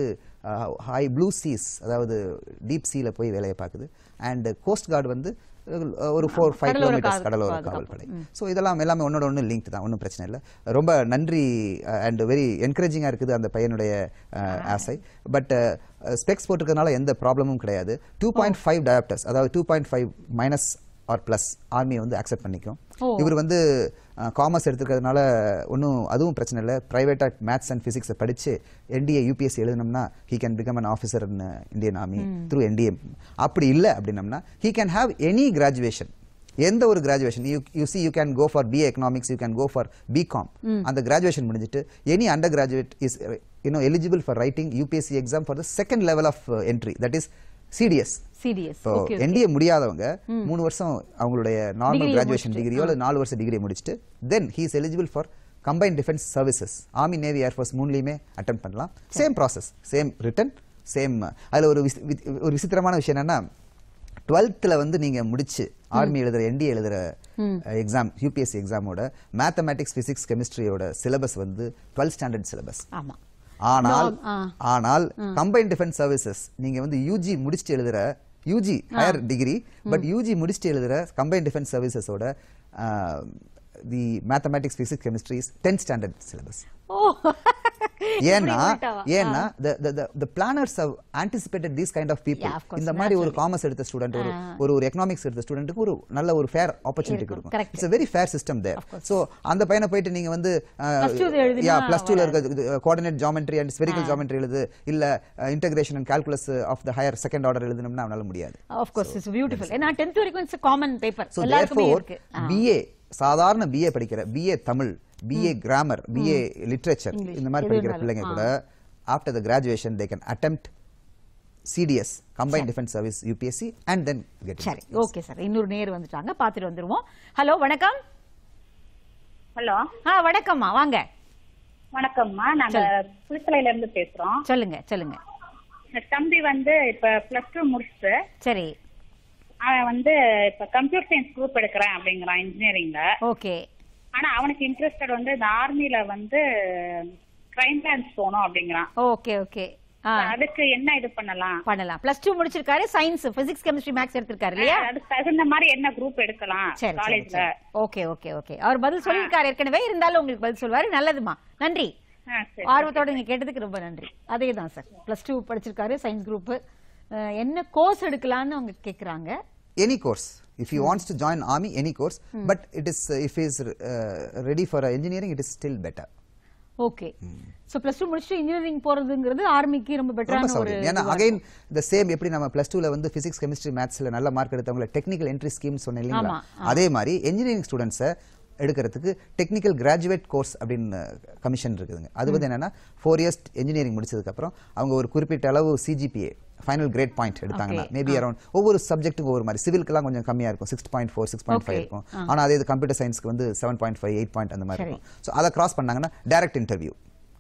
ஹை ப்ளூ சீஸ் அதாவது டீப் சீல போய் வேலையை பார்க்குது அண்ட் கோஸ்ட் கார்டு வந்து அஹ், ஒரு ஃபோர் ஃபைவ் கடலோர கிலோமீட்டர்ஸ் காவல் கடலோர பாதுகாப்பு. காவல் படை ஸோ இதெல்லாம் எல்லாமே ஒன்னோட ஒன்று லிங்க் தான் ஒன்றும் பிரச்சனை இல்லை ரொம்ப நன்றி அண்ட் வெரி என்கரேஜிங்காக இருக்குது அந்த பையனுடைய அஹ், ஆசை பட் ஸ்பெக்ஸ் போட்டிருக்கறதுனால எந்த ப்ராப்ளமும் கிடையாது டூ பாயிண்ட் ஃபைவ் டயாப்டர்ஸ் அதாவது two point five minus or plus army வந்து அக்செப்ட் பண்ணிக்கும் ஓ. இவர் வந்து காமர்ஸ் எடுத்துக்கிறதுனால ஒன்றும் அதுவும் பிரச்சனை இல்லை ப்ரைவேட்டாக மேத்ஸ் அண்ட் ஃபிசிக்ஸை படித்து என்டிஏ யூபிஎஸ்சி எழுதினோம்னா he can become an officer in Indian army through NDA அப்படி இல்லை அப்படின்னம்னா he can have any graduation எந்த ஒரு graduation you you see you can go for BA economics you can go for BCom அந்த graduation முடிஞ்சிட்டு any undergraduate is you know eligible for writing UPSC exam for the second level of entry that is CDS CDS இப்போ okay NDA முடியாதவங்க மூணு வருஷம் அவங்களுடைய normal Degree graduation முடிச்சுட்டு, டிகிரியோ அல்லது நாலு வருஷம் டிகிரி முடிச்சுட்டு then he is eligible for combine defence services army navy air force மூணுலையுமே அட்டன் பண்ணலாம் same process same written same அதில் ஒரு விசி- வித்- ஒரு விசித்திரமான விஷயம் என்னன்னா டுவெல்த்தில் வந்து நீங்க முடிச்சு ஆர்மி எழுதுற என்டிஏ எழுதுற எக்ஸாம் யூபிஎஸ்சி எக்ஸாமோட மேத்தமேட்டிக்ஸ் பிசிக்ஸ் கெமிஸ்ட்ரியோட சிலபஸ் வந்து டுவெல்த் ஸ்டாண்டர்ட் சிலபஸ் ஆமா ஆனால் ஆ. ஆனால் கம்பைன் டிஃபென்ஸ் சர்வீசஸ் நீங்க வந்து யூஜி முடிச்சுட்டு எழுதுற UG higher degree but UG முடிச்சுட்டு எழுதுற கம்பைன் டிஃபென்ஸ் சர்வீசஸோட the mathematics physics chemistry is tenth standard syllabus ஓ ஏன்னா இப்படி உள்டாவா? ஏன்னா the the the the planners have anticipated these kind of people Yeah, of course, இந்த மாதிரி ஒரு naturally. காமர்ஸ் எடுத்த ஸ்டூடெண்ட் ஒரு ஒரு ஒரு எக்கனாமிக்ஸ் எடுத்த ஸ்டூடெண்ட்டுக்கு ஒரு நல்ல ஒரு ஃபேர் ஆப்பர்ச்சுனிட்டி இருக்கும், கொடுக்கும் correct. It's a very fair system there so அந்த பையனை போயிட்டு நீங்க வந்து Plus two ல எழுதினா யா பிளஸ் டூல இருக்க coordinate geometry and spherical geometry எழுது இல்ல integration and calculus of the higher second order எழுதணும்னா அவனால முடியாது ஆஃப் கோர்ஸ் இட்ஸ் பியூட்டிஃபுல் ஏன்னா 10th வரைக்கும் இட்ஸ் காமன் பேப்பர் ஸோ எல்லாருக்குமே தேர்ஃபோர் இருக்கு ஆ. பிஏ சாதாரண பிஏ படிக்கிற BA Tamil BA grammar BA literature English. இந்த மாதிரி எது படிக்கிற வேணாலும். பிள்ளைங்க ஆ. கூட after the graduation they can attempt CDS combine defence service UPSC and then get சரி ஓகே சார் இன்னொரு நேர் வந்துட்டாங்க பார்த்துட்டு வந்துருவோம் ஹலோ வணக்கம் ஹலோ ஆ வணக்கம்மா வாங்க வணக்கம்மா நாங்க புதுக்கலையில இருந்து பேசுறோம் சொல்லுங்க சொல்லுங்க தம்பி வந்து இப்ப பிளஸ் டூ முடிச்சுட்டு சரி அவன் வந்து இப்ப கம்ப்யூட்டர் சயின்ஸ் குரூப் எடுக்கிறேன் அப்படிங்கிறான் இன்ஜினியரிங்ல ஓகே ஆனா அவனுக்கு இன்ட்ரெஸ்டட் வந்து இந்த ஆர்மில வந்து கிரைம் பிரான்ச் போகணும் அப்படிங்கிறான் ஓகே ஓகே ஆ அதுக்கு என்ன இது பண்ணலாம் பண்ணலாம் பிளஸ் டூ முடிச்சிருக்காரு சயின்ஸ் பிசிக்ஸ் கெமிஸ்ட்ரி மேக்ஸ் எடுத்திருக்காரு இல்லையா அதுக்கு தகுந்த மாதிரி என்ன குரூப் எடுக்கலாம் சரி சரி காலேஜ்ல ஓகே ஓகே ஓகே அவர் பதில் சொல்லியிருக்காரு ஏற்கனவே இருந்தாலும் உங்களுக்கு பதில் சொல்வாரு நல்லதுமா நன்றி ஆ சரி ஆர்வத்தோட நீங்க கேட்டதுக்கு ரொம்ப நன்றி அதே தான் சார் பிளஸ் டூ படிச்சிருக்காரு சயின்ஸ் குரூப் என்ன கோர்ஸ் எடுக்கலாம்னு அவங்க கேக்குறாங்க any course if he wants to join army any course but it is uh, if he is uh, ready for uh, engineering it is still better okay so plus two முடிச்சுட்டு engineering போறதுங்கிறது ஆர்மிக்கு ரொம்ப ரொம்ப பெட்டரான ஒரு சௌகரியம் ஏன்னா again இந்த சேம் எப்படி நம்ம பிளஸ் டூல வந்து பிசிக்ஸ் கெமிஸ்ட்ரி மேத்ஸ்ல நல்ல மார்க் எடுத்தவங்கள டெக்னிக்கல் என்ட்ரி ஸ்கீம் சொன்னேன் இல்லைங்களா ஆமா, அதே மாதிரி இன்ஜினியரிங் ஸ்டூடெண்ட்ஸை எடுக்கிறதுக்கு டெக்னிக்கல் கிராஜுவேட் கோர்ஸ் அப்படின்னு கமிஷன் இருக்குதுங்க அது வந்து என்னன்னா ஃபோர் இயர்ஸ் இன்ஜினியரிங் முடிச்சதுக்கு அப்புறம் அவங்க ஒரு குறிப்பிட்ட அளவு சிஜிபிஏ ஃபைனல் கிரேட் பாயிண்ட் எடுத்தாங்கன்னா Okay. மேபி அரௌண்ட் ஒவ்வொரு சப்ஜெக்ட்டுக்கும் ஒவ்வொரு மாதிரி சிவிலுக்குலாம் கொஞ்சம் கம்மியா இருக்கும் six point four six point five Okay. இருக்கும் ஆ. ஆனா அதே இது கம்ப்யூட்டர் சயின்ஸ்க்கு வந்து seven point five eight point அந்த மாதிரி சரி. இருக்கும் ஸோ அதை கிராஸ் பண்ணாங்கன்னா டைரக்ட் இன்டர்வியூ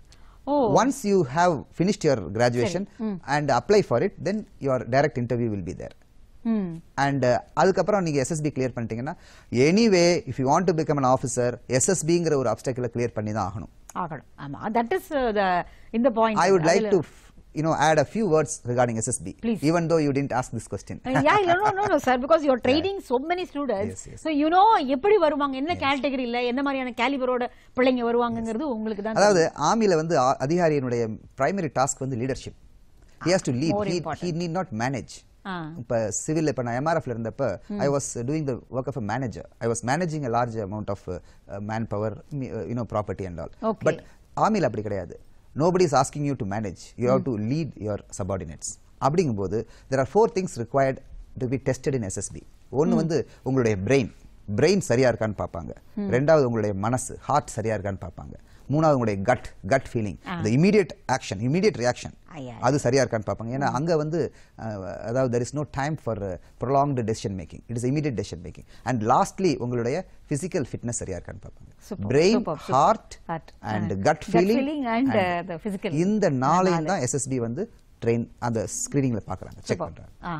ஓ once you have finished your graduation and apply for it then your direct interview will be there ம் and uh, அதுக்கப்புறம் நீங்க எஸ்எஸ்பி கிளியர் பண்ணிட்டீங்கன்னா anyway if you want to become an officer எஸ்எஸ்பிங்கிற ஒரு அப்டக்கில் clear பண்ணி தான் ஆகணும் ஆகணும் ஆமா தட் இஸ் த இந்த point I would like to you know add a few words regarding ssb Please. even though you didn't ask this question yeah no no no no sir because you're training so many students Yes, yes. so you know எப்படி வருவாங்க என்ன கேட்டகரியில என்ன மாதிரியான கேலிபரோட பிள்ளைங்க வருவாங்கங்கிறது உங்களுக்கு தான் அதாவது ஆர்மில வந்து ஆ- அதிகாரியினுடைய பிரைமரி டாஸ்க் வந்து leadership he has to lead More he, important. he need not manage ஆ. இப்ப சிவில் இப்ப நான் எம்ஆர்எஃப்ல இருந்தப்ப I was doing the work of a manager I was managing a large amount of manpower you know property and all Okay. But ஆர்மியில் அப்படி கிடையாது nobody is asking you to manage you have to lead your subordinates அப்படிங்கும்போது there are four things required to be tested in SSB ஒன்று வந்து உங்களுடைய brain brain சரியா இருக்கான்னு பார்ப்பாங்க ரெண்டாவது உங்களுடைய மனசு ஹார்ட் சரியா இருக்கான்னு பார்ப்பாங்க மூணாவது உங்களுடைய கட் கட் ஃபீலிங் இந்த இமீடியட் ஆக்ஷன் இமீடியட் ரியாக்ஷன் ஐயா. அது சரியா இருக்கான்னு பார்ப்பாங்க ஏன்னா அங்க வந்து அஹ், அதாவது there is no time for prolonged decision making it is immediate decision making and lastly உங்களுடைய பிசிக்கல் ஃபிட்னஸ் சரியா இருக்கான்னு பார்ப்பாங்க Superb, brain superb, superb. Heart Heart, and uh, cut gut feeling feeling and, uh, the physical. இந்த நாளையும் நாலு. தான் SSP வந்து train அந்த ஸ்கிரீனிங்ல பார்க்கறாங்க செக் Superb. பண்றாங்க ஆ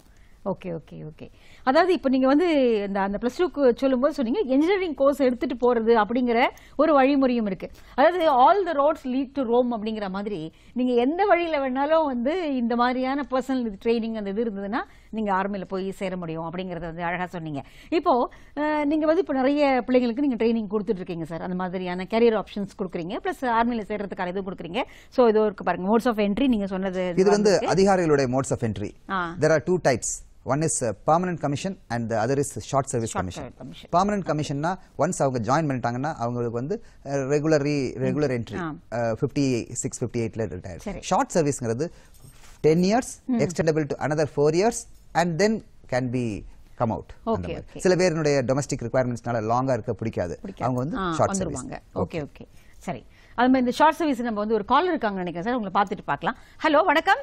ஓகே ஓகே ஓகே அதாவது இப்போ நீங்க வந்து இந்த அந்த ப்ளஸ் டூக்கு சொல்லும்போது சொன்னீங்க இன்ஜினியரிங் கோர்ஸ் எடுத்துட்டு போறது அப்படிங்கிற ஒரு வழிமுறையும் இருக்கு அதாவது all the roads lead to Rome அப்படிங்கிற மாதிரி நீங்க எந்த வழியில வேணாலும் வந்து இந்த மாதிரியான பர்சனல் ட்ரைனிங் அந்த இது இருந்ததுன்னா நீங்க ஆர்மியில் போய் சேர முடியும் அப்படிங்கறத வந்து அழகா சொன்னீங்க இப்போ அஹ், நீங்க வந்து இப்போ நிறைய பிள்ளைங்களுக்கு நீங்க ட்ரைனிங் கொடுத்துட்டு இருக்கீங்க சார் அந்த மாதிரியான கேரியர் ஆப்ஷன்ஸ் கொடுக்குறீங்க ப்ளஸ் ஆர்மியில் சேர்றதுக்கான இதுவும் கொடுக்குறீங்க ஸோ இது இருக்கு பாருங்க மோட்ஸ் ஆஃப் என்ட்ரி நீங்க சொன்னது இது வந்து இருக்கு. அதிகாரிகளுடைய மோட்ஸ் ஆஃப் என்ட்ரி ஆ. there are two types one is uh, permanent commission and the other is short service Short commission service commission. permanent commissionனா once அவங்க ஜாயின் பண்ணிட்டாங்கன்னா அவங்களுக்கு வந்து ரெகுலரி ரெகுலர் என்ட்ரி ஆ. ஃபிஃப்டி சிக்ஸ் ஃபிஃப்டி எயிட்ல retire சரி. Short சர்வீஸ்ங்கிறது ten years extendable to another four years and then can be come out Okay, okay. சில பேருடைய டொமஸ்டிக் ரிக்குவயர்மெண்ட்ஸ்னால லாங்கா இருக்க பிடிக்காது பிடிக்காது. அவங்க வந்து ஆ, ஷார்ட் சர்வீஸ் வந்துருவாங்க ஓகே ஓகே சரி அது மாதிரி இந்த ஷார்ட் சர்வீஸ் நம்ம வந்து ஒரு கால் இருக்காங்க நினைக்கிறேன் சார் உங்களை பார்த்துட்டு பார்க்கலாம் ஹலோ வணக்கம்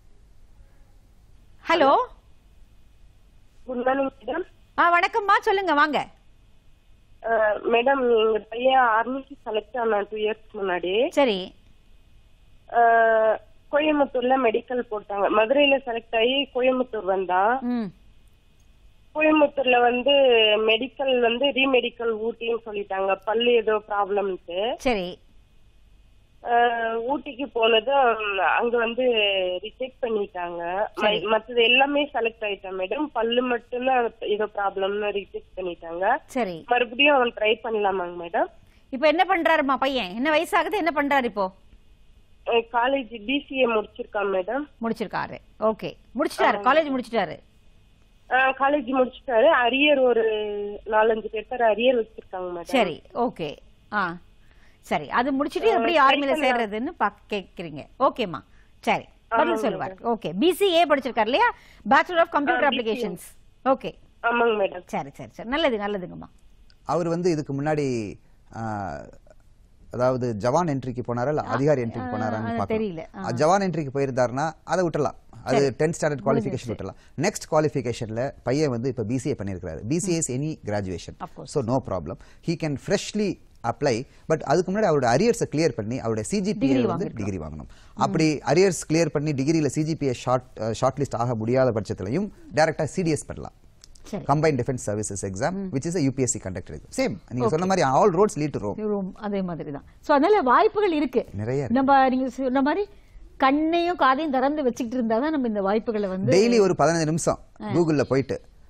ஹலோ குட் மார்னிங் மேடம் ஆ வணக்கம்மா சொல்லுங்க வாங்க மேடம் எங்க பையன் ஆர்மிக்கு செலக்ட் ஆனான் டூ இயர்ஸ் முன்னாடி சரி அஹ், கோயம்புத்தூர்ல மெடிக்கல் போட்டாங்க மதுரையில செலக்ட் ஆகி கோயம்புத்தூர் வந்தான் ம் கோயம்புத்தூர்ல வந்து மெடிக்கல் வந்து ரீமெடிக்கல் ஊட்டின்னு சொல்லிட்டாங்க பல்லு ஏதோ ப்ராப்ளம்ட்டு சரி ஊட்டிக்கு போனதும் அங்க வந்து ரிஜெக்ட் பண்ணிட்டாங்க ம- மத்தது எல்லாமே செலக்ட் ஆயிட்டான் மேடம் பல்லு மட்டும்தான் ஏதோ ப்ராப்ளம்னு ரிஜெக்ட் பண்ணிட்டாங்க சரி மறுபடியும் அவன் ட்ரை பண்ணலாமாங்க மேடம் இப்போ என்ன பண்றாருமா பையன் என்ன வயசாகுது என்ன பண்றாரு இப்போ காலேஜ் பிசிஏ முடிச்சிருக்கான் மேடம் முடிச்சிருக்காரு ஓகே முடிச்சிட்டாரு காலேஜ் முடிச்சிட்டாரு காலேஜ் முடிச்சிட்டாரு அரியர் ஒரு நாலஞ்சு பேப்பர் அரியர் வச்சிருக்காங்க மேடம் சரி ஓகே ஆ சரி அது முடிச்சிட்டு எப்படி try ஆர்மில பண்ணலாம். சேர்றதுன்னு பா- கேக்குறீங்க ஓகேம்மா சரி பதில் சொல்லுவார் ஓகே பிசிஏ படிச்சிருக்காரு இல்லையா bachelor of computer BCA. Applications okay ஆமாங்க மேடம் சரி சரி சரி நல்லது நல்லதுங்கம்மா அவர் வந்து இதுக்கு முன்னாடி ஆ, அதாவது ஜவான் என்ட்ரிக்கு போனாரா இல்ல அதிகாரி என்ட்ரிக்கு ஆ, போனாரான்னு அது பார்க்கணும். தெரியல. ஆ. ஆ, ஜவான் என்ட்ரிக்கு போயிருந்தாருன்னா அதை விட்டுலாம் அது சரி. டென்த் ஸ்டாண்டர்ட் குவாலிஃபிகேஷன் முடிஞ்சிருச்சு. விட்டுலாம் நெக்ஸ்ட் குவாலிஃபிகேஷன்ல பையன் வந்து இப்போ பிசிஏ பண்ணியிருக்காரு BCA is any graduation Of course. So no problem he can freshly apply but அதுக்கு முன்னாடி அவரோட அரியர்ஸை கிளியர் பண்ணி அவருடைய சிஜிபிஏ Degree வந்து வாங்கிருக்கணும். டிகிரி வாங்கணும் அப்படி அரியர்ஸ் கிளியர் பண்ணி டிகிரியில் சிஜிபிஏ ஷார்ட் ஷார்ட் லிஸ்ட் ஆக முடியாத பட்சத்திலையும் டேரக்டா சிடிஎஸ் பண்ணலாம் சரி combine defence services exam which is UPSC conductor same நீங்க சொன்ன மாதிரி all roads lead to Rome room அதே மாதிரி தான் சோ அதனால வாய்ப்புகள் இருக்கு நிறைய இருக்கு. நம்ம நீங்க சொன்ன மாதிரி கண்ணையும் காதையும் திறந்து வச்சுக்கிட்டு இருந்தாதான் நம்ம இந்த வாய்ப்புகளை வந்து டெய்லி ஒரு பதினஞ்சு நிமிஷம் கூகுள்ல போயிட்டு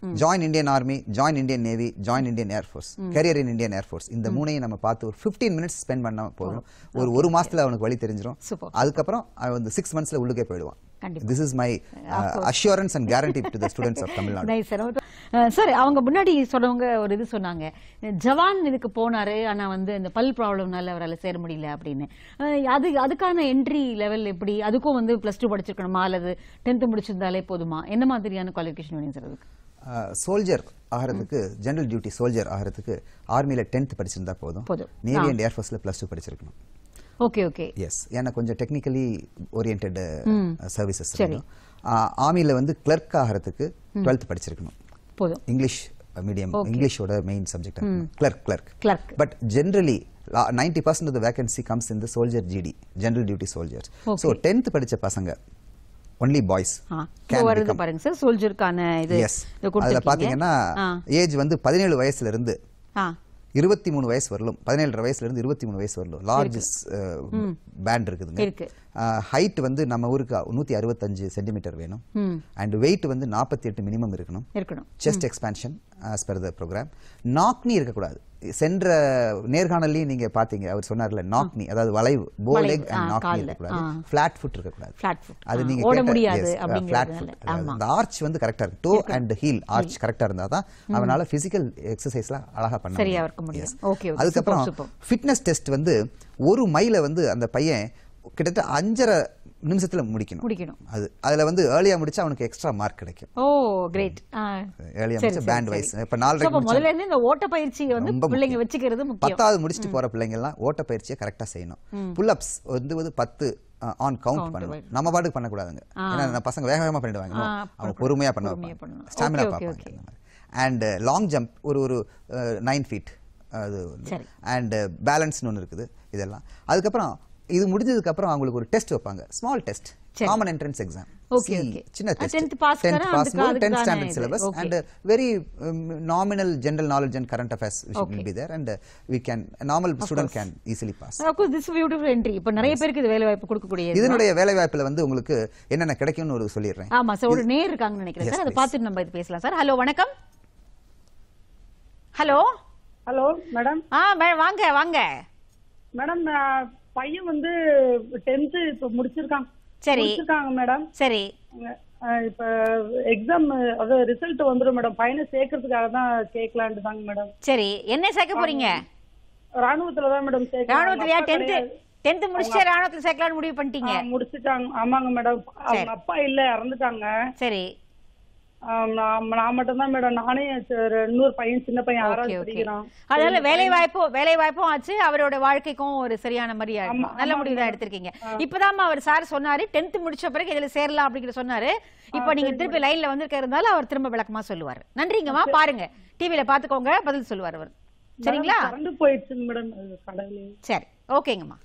join Indian army join Indian navy join Indian air force career in Indian air force இந்த மூணையும் நம்ம பார்த்து ஒரு ஃபிஃப்டீன் மினிட்ஸ் ஸ்பெண்ட் பண்ணா போதும் ஒரு ஒரு மாசத்துல அவனுக்கு வழி தெரிஞ்சிடும் Super. அதுக்கப்புறம் அவன் வந்து சிக்ஸ் மந்த்ஸ்ல உள்ளுக்கே போயிடுவான் கண்டிப்பா. This is my assurance and guarantee to the students of Tamil Nadu nice sir sir அவங்க முன்னாடி சொன்னவங்க ஒரு இது சொன்னாங்க ஜவான் இதுக்கு போனாரு ஆனா வந்து இந்த பல் ப்ராப்ளம்னால அவரால் சேர முடியல அப்படின்னு அஹ், அது அதுக்கான என்ட்ரி லெவல் எப்படி அதுக்கும் வந்து பிளஸ் டூ படிச்சிருக்கணுமா அல்லது டென்த் முடிச்சிருந்தாலே போதுமா என்ன மாதிரியான குவாலிஃபிகேஷன் வேணும் சார் அதுக்கு சோல்ஜர் ஆகிறதுக்கு ஜெனரல் டியூட்டி சோல்ஜர் ஆகிறதுக்கு ஆர்மியில டென்த் படிச்சிருந்தா போதும் போதும். நேவி ஆ. அண்ட் ஏர்ஃபோர்ஸ்ல பிளஸ் டூ படிச்சிருக்கணும் ஓகே ஓகே எஸ் ஏன்னா கொஞ்சம் டெக்னிக்கலி ஓரியன்ட் சர்வீசஸ் சரி. ஆர்மியில் வந்து கிளர்க் ஆகிறதுக்கு டுவெல்த் படிச்சிருக்கணும் போதும் இங்கிலீஷ் மீடியம் Okay. இங்கிலீஷோட main subject clerk clerk Clerk. But generally ninety percent of the vacancy comes in the soldier GD general duty soldiers Okay. So tenth படிச்ச பசங்க only boys ஆ இப்போ வருது பாருங்க சார் சோல்ஜருக்கான இது எஸ் இது அதில் கொடுத்திருக்கீங்க. பார்த்தீங்கன்னா ஆ ஏஜ் வந்து பதினேழு வயசுல இருந்து ஆ இருபத்தி மூணு வயசு வரலும் பதினேழு வயசுல இருந்து இருபத்தி மூணு வயசு வரலும் லார்ஜ் பேண்ட் இருக்குதுங்க இருக்கு. ஹைட் வந்து நம்ம ஊருக்கு நூத்தி அறுபத்தஞ்சு சென்டிமீட்டர் வேணும் ம் அண்ட் வெயிட் வந்து நாற்பத்தி எட்டு மினிமம் இருக்கணும் இருக்கணும் chest expansion as per the programme knock knee இருக்கக்கூடாது சென்ற நேர்காணலையும் நீங்க பாத்தீங்க அவர் சொன்னார்ல நாக்னி அதாவது வளைவு போ வளைவு, லெக் ஆ, அண்ட் நாக்னி கால்ல, இருக்கக்கூடாது ஆ. ஃபிளாட் ஃபுட் இருக்கக்கூடாது Flat foot, அது ஆ, நீங்க ஓட கேட்ட- முடியாது yes, அப்படிங்கிறதுனால. flat foot. ஆமா. அந்த ஆர்ச் வந்து கரெக்டா இருக்கு டோ அண்ட் ஹீல் ஆர்ச் கரெக்டா இருந்தா தான் அவனால பிசிக்கல் எக்ஸசைஸ்லாம் அழகா பண்ண சரியா முடியும். இருக்க முடியும். Yes. Okay, okay. அதுக்கப்புறம் Super, super. ஃபிட்னஸ் டெஸ்ட் வந்து ஒரு மைல வந்து அந்த பையன் கிட்டத்தட்ட அஞ்சரை நிமிஷத்துல முடிக்கணும் முடிக்கணும். அது அதுல வந்து ஏர்லியா முடிச்சா அவனுக்கு எக்ஸ்ட்ரா மார்க் கிடைக்கும் ஓ கிரேட் Early ஆ முடிச்சா band wise. இப்ப நாலரைக்கு முடிச்சா- முதல்ல இருந்து இந்த ஓட்ட பயிற்சியை வந்து ரொம்ப பிள்ளைங்க முக்கியம். வச்சுக்கிறது முக்கியம் பத்தாவது முடிச்சுட்டு போற பிள்ளைங்க எல்லாம் ஓட்ட பயிற்சியை கரெக்டா செய்யணும் புல் அப்ஸ் வந்து வந்து பத்து ஆன் கவுண்ட் Count பண்ணணும் பண்ணணும். நம்ம பாட்டுக்கு பண்ணக்கூடாதுங்க ஆ. ஏன்னா நம்ம பசங்க வேக வேகமா பண்ணிடுவாங்க No. ஆ, அவங்க பண்ணக்கூடாது. பொறுமையா பண்ண பொறுமையா வைப்பாங்க பண்ணணும். ஸ்டாமினா Okay, okay, பார்ப்பாங்க okay. அந்த மாதிரி அண்ட் லாங் ஜம்ப் ஒரு ஒரு நைன் ஃபீட் அது சரி. அண்ட் பேலன்ஸ்னு ஒன்று இருக்குது இதெல்லாம் அதுக்கப்புறம் இது முடிஞ்சதுக்கு அப்புறம் அவங்களுக்கு ஒரு டெஸ்ட் வைப்பாங்க ஸ்மால் டெஸ்ட் சரி. Common entrance exam Okay, okay. சின்ன ஆ, டெஸ்ட் 10th pass டென்த் கரா, பாஸ் அதுக்கு- டென்த் அதுக்கான ஸ்டாண்டர்ட் இது. Syllabus Okay. And very um, nominal general knowledge and current affairs which Okay. will be there and uh, we can a normal student course. can easily pass of course this beautiful entry இப்போ நிறைய பேருக்கு இது வேலை வாய்ப்பு கொடுக்கக்கூடிய இதனுடைய வேலை வாய்ப்புல வந்து உங்களுக்கு என்னென்ன கிடைக்கும்னு ஒரு சொல்லிடுறேன் ஆமா சார் ஒரு நேர் இருக்காங்கன்னு நினைக்கிறேன் Yes, சார் அதை please. பார்த்துட்டு நம்ம இது பேசலாம் சார் ஹலோ வணக்கம் ஹலோ ஹலோ மேடம் ஆ மே- வாங்க வாங்க மேடம் நான் பையன் வந்து டென்த்து இப்போ முடிச்சிருக்கான் சரி. முடிச்சிருக்காங்க மேடம் சரி அஹ் இப்ப எக்ஸாம் அது ரிசல்ட் வந்துடும் மேடம் பையனை சேர்க்கறதுக்காக தான் கேட்கலான்ட்டு தாங்க மேடம் சரி என்ன சேர்க்க போறீங்க ராணுவத்துல தான் மேடம் சேர்க்கணும் ராணுவத்திலயா அவங்க அப்பா டென்த் கிடையாது. டென்த் முடிச்சுட்டு ராணுவத்துல சேர்க்கலாம்னு முடிவு பண்ணிட்டீங்க ஆ, முடிச்சிட்டாங்க ஆமாங்க மேடம் அவங்க அப்பா இல்ல இறந்துட்டாங்க சரி ஆம், நான் நான் மட்டும் தான் மேடம் நானே சரி, இன்னொரு பையன் சின்ன பையன் ஓகே ஆறாவது ஓகே படிக்கிறான் அதனால சரி, வேலை பையன் வாய்ப்பும் வேலை வாய்ப்பும் ஆச்சு அவரோட வாழ்க்கைக்கும் ஒரு சரியான மாதிரி ஆயிடும். ஆமா, நல்ல ஆமா, முடிவு தான் ஆமா. எடுத்திருக்கீங்க ஆ. இப்பதான் அவர் சார் சொன்னாரு டென்த் முடிச்ச பிறகு இதுல சேரலாம் அப்படிங்கிற சொன்னாரு இப்போ நீங்க சரி, திருப்பி லைன்ல வந்திருக்கிறதுனால அவர் திரும்ப விளக்கமா சொல்லுவாரு நன்றிங்கம்மா பாருங்க டிவில பாத்துக்கோங்க பதில் சொல்லுவார் அவர் சரிங்களா கரண்ட் போயிடுச்சுங்க மேடம் அது கடவுளே சரி ஓகேங்கம்மா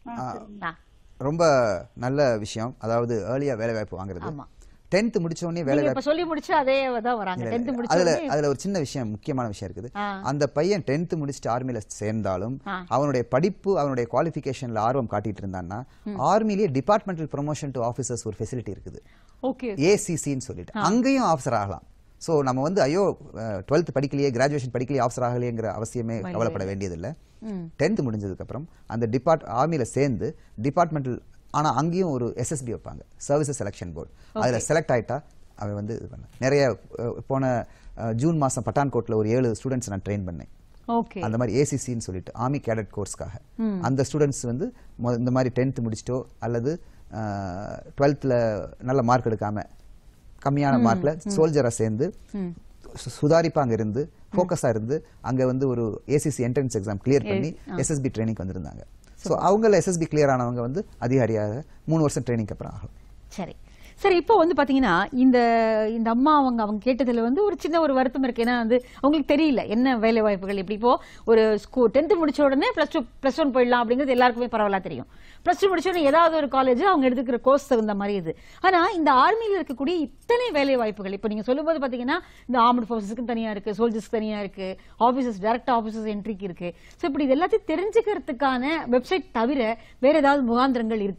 ஆ, ரொம்ப நல்ல விஷயம் அதாவது ஏர்லியா வேலை வாய்ப்பு வாங்குறது ஆமா. டென்த் முடிச்ச உடனே வேலை நீங்க இப்ப வாய்ப்பு சொல்லி முடிச்சு அதே தான் வராங்க இல்ல, டென்த் இல்ல. முடிச்ச அதுல உடனே அதுல ஒரு சின்ன விஷயம் முக்கியமான விஷயம் இருக்குது ஆ. அந்த பையன் டென்த் முடிச்சுட்டு ஆர்மியில சேர்ந்தாலும் ஆ. அவனுடைய படிப்பு அவனுடைய குவாலிஃபிகேஷன்ல ஆர்வம் காட்டிட்டு இருந்தான்னா ஆர்மிலேயே டிபார்ட்மெண்டல் ப்ரொமோஷன் டு ஆஃபீஸர்ஸ் ஒரு ஃபெசிலிட்டி இருக்குது ஓகே ஏசிசின்னு சொல்லிட்டு அங்கேயும் ஆஃபீஸர் ஆகலாம் ஸோ நம்ம வந்து ஐயோ டுவெல்த் படிக்கலையே கிராஜுவேஷன் படிக்கலையே ஆஃபீஸர் ஆகலையேங்கிற அவசியமே கவலைப்பட வேண்டியதில்லை டென்த் முடிஞ்சதுக்கு அப்புறம் அந்த டிபார்ட் ஆர்மியில் சேர்ந்து டிபார்ட்மெண்டல் ஆனா அங்கேயும் ஒரு எஸ்எஸ்பி வைப்பாங்க சர்வீசஸ் செலெக்ஷன் போர்டு அதுல செலக்ட் ஆயிட்டா அவன் வந்து இது பண்ண நிறைய அஹ், போன அஹ், ஜூன் மாசம் பட்டான்கோட்ல ஒரு ஏழு ஸ்டூடெண்ட்ஸ் நான் ட்ரெயின் பண்ணேன் ஓகே அந்த மாதிரி ஏசிசின்னு சொல்லிட்டு ஆர்மி கேடட் கோர்ஸ்க்காக அந்த ஸ்டூடெண்ட்ஸ் வந்து மொ- இந்த மாதிரி டென்த் முடிச்சிட்டோ அல்லது டுவெல்த்தில் நல்ல மார்க் எடுக்காம கம்மியான மார்க்ல சோல்ஜரா சேர்ந்து சு- சுதாரிப்பா அங்க இருந்து ஃபோக்கஸா இருந்து அங்க வந்து ஒரு ஏசிசி என்ட்ரன்ஸ் எக்ஸாம் கிளியர் பண்ணி எஸ்எஸ்பி ட்ரைனிங் வந்திருந்தாங்க ஸோ அவங்கள எஸ்எஸ்பி கிளியர் ஆனவங்க வந்து அதிகாரியாக மூணு வருஷம் ட்ரைனிங் அப்புறம் ஆகும் சரி சரி இப்போ வந்து பாத்தீங்கன்னா இந்த இந்த அம்மா அவங்க அவங்க கேட்டதுல வந்து ஒரு சின்ன ஒரு வருத்தம் இருக்கு ஏன்னா வந்து அவங்களுக்கு தெரியல என்ன வேலை வாய்ப்புகள் இப்படி இப்போ ஒரு ஸ்கூ டென்த் முடிச்ச உடனே பிளஸ் டூ பிளஸ் ஒன் போயிடலாம் அப்படிங்கிறது எல்லாருக்குமே பரவாயில்ல தெரியும் பிளஸ் டூ முடிச்ச உடனே ஏதாவது ஒரு காலேஜ் அவங்க எடுத்துக்கிற கோர்ஸ் தகுந்த மாதிரி இது ஆனா இந்த ஆர்மியில இருக்கக்கூடிய இத்தனை வேலை வாய்ப்புகள் இப்போ நீங்க சொல்லும்போது பாத்தீங்கன்னா இந்த ஆர்மட் ஃபோர்ஸஸ்க்கு தனியா இருக்கு சோல்ஜர்ஸ்க்கு தனியா இருக்கு ஆபீசர்ஸ் டைரக்ட் ஆபீசர்ஸ் என்ட்ரிக்கு இருக்கு ஸோ இப்படி இது எல்லாத்தையும் தெரிஞ்சுக்கிறதுக்கான வெப்சைட் தவிர வேற ஏதாவது முகாந்திரங்கள் இருக்கா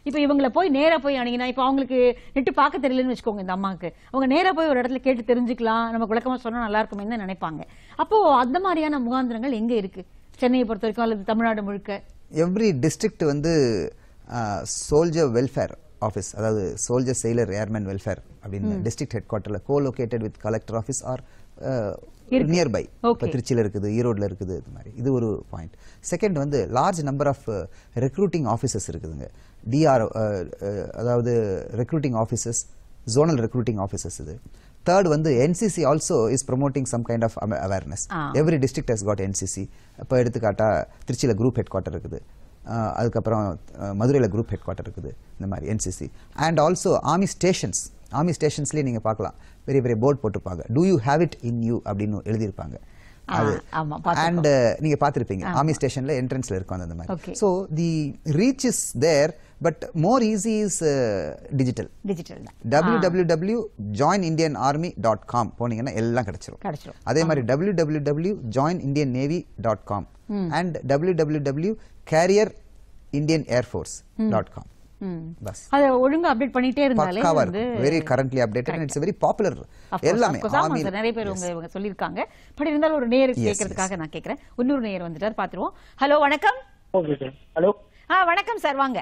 இப்போ இவங்கள போய் நேரா போய் அணுகினா இப்போ அவங்களுக்கு நெட்டு பார்க்க தெரியலன்னு வச்சுக்கோங்க இந்த அம்மாவுக்கு அவங்க நேரா போய் ஒரு இடத்துல கேட்டு தெரிஞ்சுக்கலாம் நமக்கு விளக்கமா சொன்னா நல்லா இருக்குமே தான் நினைப்பாங்க அப்போ அந்த மாதிரியான முகாந்திரங்கள் எங்க இருக்கு சென்னையை பொறுத்த வரைக்கும் அல்லது தமிழ்நாடு முழுக்க எவ்ரி டிஸ்ட்ரிக்ட் வந்து சோல்ஜர் வெல்ஃபேர் ஆஃபீஸ் அதாவது சோல்ஜர் செயலர் ஏர்மேன் வெல்ஃபேர் அப்படின்னு டிஸ்ட்ரிக்ட் ஹெட் குவார்ட்டரில் co located with collector office are இருக்கு. நியர்பை இப்போ Okay. திருச்சியில் இருக்குது ஈரோடில் இருக்குது இது மாதிரி இது ஒரு பாயிண்ட் செகண்ட் வந்து large number of recruiting offices இருக்குதுங்க டிஆர் அதாவது recruiting offices zonal recruiting offices இது தேர்ட் வந்து NCC also is promoting some kind of awareness ஆ. Every district has got NCC இப்போ எடுத்துக்காட்டா திருச்சியில் குரூப் ஹெட் குவார்ட்டர் இருக்குது அஹ் அதுக்கப்புறம் மதுரையில் குரூப் ஹெட் குவார்ட்டர் இருக்குது இந்த மாதிரி NCC and also army stations army ஸ்டேஷன்ஸ்லேயே நீங்கள் பார்க்கலாம் பெரிய பெரிய போர்டு போட்டிருப்பாங்க do you have it in you அப்படின்னு எழுதியிருப்பாங்க ஆ, அது ஆமா, பார்த்திருக்கோம். அண்ட் நீங்க பார்த்திருப்பீங்க ஆ. ஆர்மி ஸ்டேஷன்ல என்ட்ரன்ஸ்ல இருக்கும் அந்த Okay. மாதிரி so the reach is there but more easy is digital digital தான் W W W join Indian army dot com போனீங்கன்னா எல்லாம் கிடைச்சிரும் கிடைச்சிரும். அதே மாதிரி W W W join Indian navy dot com ம். And W W W career Indian air force dot com ம். பஸ் அதை ஒழுங்கா அப்டேட் பண்ணிட்டே இருந்தாலே பக்காவா வந்து இருக்கும் very currently updated and it's very popular Of course, எல்லாமே of course. ஆமா army- சார் நிறைய பேர் உங்க இவங்க சொல்லியிருக்காங்க பட் இருந்தாலும் ஒரு நேருக்கு Yes, கேட்கறதுக்காக நான் கேட்கறேன் இன்னொரு நேயர் வந்துட்டார் பாத்துருவோம் ஹலோ வணக்கம் ஓகே சார் ஹலோ ஆ வணக்கம் சார் வாங்க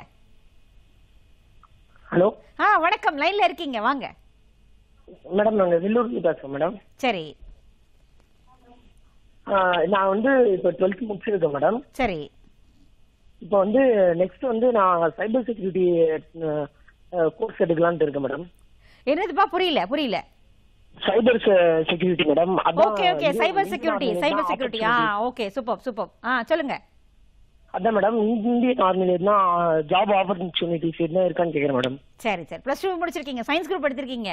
ஹலோ ஆ வணக்கம் லைன்ல இருக்கீங்க வாங்க மேடம் நாங்கள் வெள்ளூர்லேருந்து பேசுகிறோம் மேடம் சரி நான் வந்து இப்போ டுவெல்த் முடிச்சிருக்கேன் மேடம் சரி இப்போ வந்து நெக்ஸ்ட் வந்து நான் சைபர் செக்யூரிட்டி கோர்ஸ் எடுக்கலான்ட்டு இருக்கேன் மேடம் என்னதுப்பா புரியல புரியல cyber security madam okay okay cyber security cyber security ஆ ஓகே சூப்பர் சூப்பர் ஆ சொல்லுங்க அதான் மேடம் இந்தியன் ஆர்மில இருந்தா ஜாப் ஆப்பர்ச்சுனிட்டிஸ் என்ன இருக்கான்னு கேட்குறேன் மேடம் சரி சரி ப்ளஸ் டூ முடிச்சிருக்கீங்க சயின்ஸ் குரூப் எடுத்திருக்கீங்க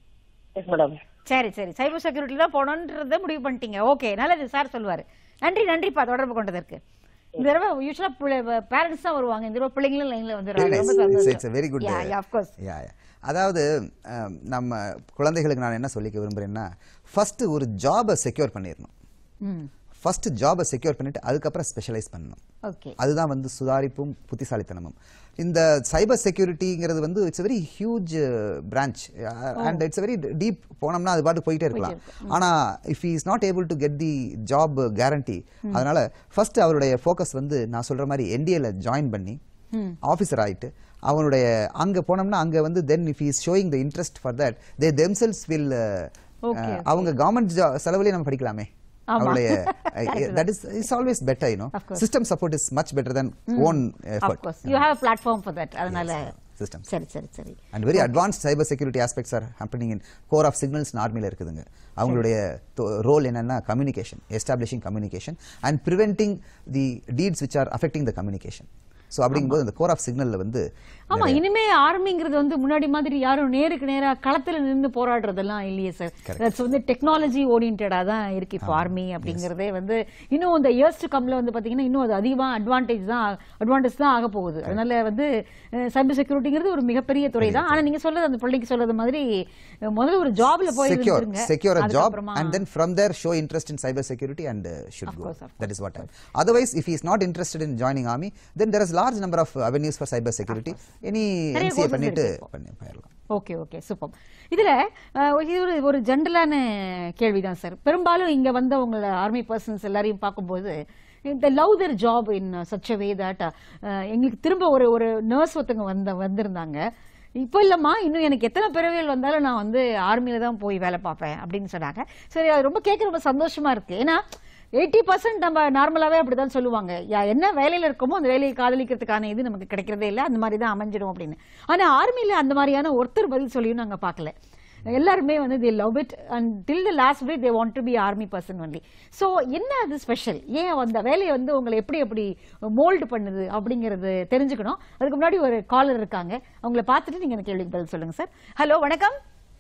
எஸ் மேடம் சரி சரி சைபர் செக்யூரிட்டி தான் போகணுன்றத முடிவு பண்ணிட்டீங்க ஓகே நல்லது சார் சொல்லுவாரு நன்றி நன்றிப்பா தொடர்பு கொண்டதற்கு இந்த தடவை யூஸ்வலா பேரண்ட்ஸ் தான் வருவாங்க இந்த தடவை பிள்ளைங்களும் லைன்ல வந்துடுறாங்க ரொம்ப சந்தோஷம் it's very good Yeah, yeah, of course. அதாவது அஹ், நம்ம குழந்தைகளுக்கு நான் என்ன சொல்லிக்க விரும்புறேன்னா ஃபர்ஸ்ட் ஒரு ஜாபை செக்யூர் பண்ணிடணும் ம் ஃபர்ஸ்ட் ஜாபை செக்யூர் பண்ணிட்டு அதுக்கப்புறம் ஸ்பெஷலைஸ் பண்ணணும் ஓகே அதுதான் வந்து சுதாரிப்பும் புத்திசாலித்தனமும் இந்த சைபர் செக்யூரிட்டிங்கிறது வந்து it's very huge branch and it's very deep போனோம்னா அது பாட்டு போயிட்டே இருக்கலாம் ஆனா if is not able to get the job guarantee அதனால ஃபர்ஸ்ட் அவருடைய ஃபோக்கஸ் வந்து நான் சொல்ற மாதிரி என்டிஏல ஜாயின் பண்ணி ஆஃபீஸர் ஆயிட்டு அவனுடைய அங்க போனோம்னா அங்க வந்து then if is showing the interest for that they themselves will Okay, அவங்க கவர்மெண்ட் செலவுலயே நம்ம படிக்கலாமே ஆமா. அவருடைய that is it's always better you know Of course. System support is much better then own of effort course you have platform for that அதனால system சரி சரி சரி and very advanced cyber security aspects are happening in corps of signals ஆர்மியில் இருக்குதுங்க அவங்களுடைய role என்னன்னா communication establishing communication and preventing the threats which are affecting the communication so அப்படிங்கும்போது இந்த கோர் ஆஃப் சிக்னல்ல வந்து ஆமா இனிமே ஆர்மிங்கிறது வந்து முன்னாடி மாதிரி யாரும் நேருக்கு நேரா களத்துல நின்னு போராடுறதெல்லாம் இல்லையே சார் தட்ஸ் வந்து டெக்னாலஜி ஓரியன்டா தான் இருக்கு இப்போ ஆர்மி அப்படிங்கறதே வந்து இன்னும் இந்த இயர்ஸ் டு கம்ல வந்து பாத்தீங்கன்னா இன்னும் அது அதிகமா அட்வான்டேஜ் தான் அட்வான்டேஜ் தான் ஆக போகுது அதனால வந்து சைபர் செக்யூரிட்டிங்கிறது ஒரு மிகப்பெரிய துறை தான் ஆனா நீங்க சொல்றது அந்த பிள்ளைக்கு சொல்றது மாதிரி அஹ், முதல்ல ஒரு ஜாப்ல போய் secure இருந்துருங்க secure a job அதுக்கப்புறமா- and then from there show interest in cyber security and uh, should Of go course, of that is what I otherwise if he is not interested in joining army then there is large number of avenues for cyber security any நிறைய MCA courses பண்ணிட்டு இருக்கு இப்போ. பண்ணி போயிடலாம் okay okay super இதுல அஹ், இது ஒரு ஒரு ஜென்ரலான கேள்விதான் சார் பெரும்பாலும் இங்க வந்தவங்கள ஆர்மி பர்சன்ஸ் எல்லாரையும் பார்க்கும்போது இந்த love their job in such way that எங்களுக்கு திரும்ப ஒரு ஒரு நர்ஸ் ஒருத்தவங்க வந்த வந்திருந்தாங்க இப்போ இல்லம்மா இன்னும் எனக்கு எத்தனை பிறவிகள் வந்தாலும் நான் வந்து ஆர்மியில தான் போய் வேலை பார்ப்பேன் அப்படின்னு சொன்னாங்க சரி அது ரொம்ப கேட்க ரொம்ப சந்தோஷமா இருக்கு ஏன்னா எயிட்டி பர்சன்ட் நம்ம நார்மலாவே அப்படிதான் சொல்லுவாங்க யா- என்ன வேலையில இருக்கோமோ அந்த வேலையை காதலிக்கிறதுக்கான இது நமக்கு கிடைக்கிறதே இல்லை அந்த மாதிரி தான் அமைஞ்சிடும் அப்படின்னு ஆனா ஆர்மியில அந்த மாதிரியான ஒருத்தர் பதில் சொல்லியும் நாங்க பார்க்கல எல்லாருமே வந்து they love it and till the last break they want to be army person only so என்ன அது ஸ்பெஷல் ஏன் அந்த வேலையை வந்து உங்களை எப்படி எப்படி மோல்டு பண்ணுது அப்படிங்கிறது தெரிஞ்சுக்கணும் அதுக்கு முன்னாடி ஒரு காலர் இருக்காங்க அவங்கள பார்த்துட்டு நீங்க அந்த கேள்விக்கு பதில் சொல்லுங்க சார் ஹலோ வணக்கம்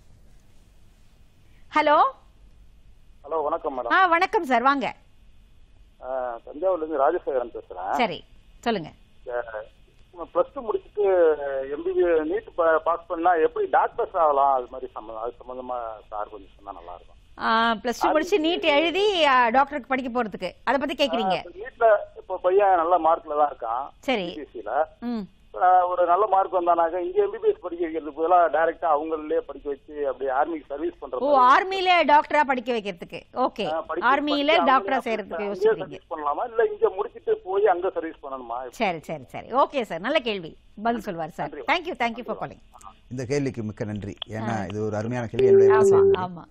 ஹலோ ஹலோ வணக்கம் மேடம் ஆ வணக்கம் சார் வாங்க அஹ், தஞ்சாவூர்ல இருந்து ராஜசேகரன் பேசுறேன் சரி சொல்லுங்க பிளஸ் டூ முடிச்சுட்டு எம்பிபி நீட் பாஸ் பண்ணா எப்படி டாக்டர்ஸ் ஆகலாம் அது மாதிரி சம்மந்தம் அது சம்பந்தமா சார் கொஞ்சம் சொன்னா நல்லா இருக்கும் பிளஸ் டூ முடிச்சு நீட் எழுதி ஆ, டாக்டருக்கு படிக்க போறதுக்கு அதை பத்தி கேக்குறீங்க நீட்ல இப்போ பையன் நல்ல மார்க்ல தான் இருக்கான் சரி சிபிஎஸ்சில ம் அஹ், ஒரு நல்ல மார்க் வந்தானாக்க இங்க எம்பிபிஎஸ் படிக்க வைக்கிறதுக்கு பதிலாக டைரக்டா அவங்களே படிக்க வச்சு அப்படியே ஆர்மிக்கு சர்வீஸ் பண்ற ஓ மாதிரி ஆர்மியில டாக்டரா படிக்க வைக்கிறதுக்கு ஓகே படிக்க- ஆர்மியில படிச்சு டாக்டரா அவங்களே செய்யறதுக்கு அங்கேயே யோசிக்கிறீங்க சர்வீஸ் பண்ணலாமா இல்ல இங்க முடிச்சிட்டு போய் அங்க சர்வீஸ் பண்ணணுமா சரி சரி சரி ஓகே சார் நல்ல கேள்வி பதில் சொல்வார் sir thank you thank you for calling இந்த கேள்விக்கு மிக்க நன்றி ஏன்னா இது ஒரு அருமையான கேள்வி என்னுடைய ஆமா மனசுல ஆமா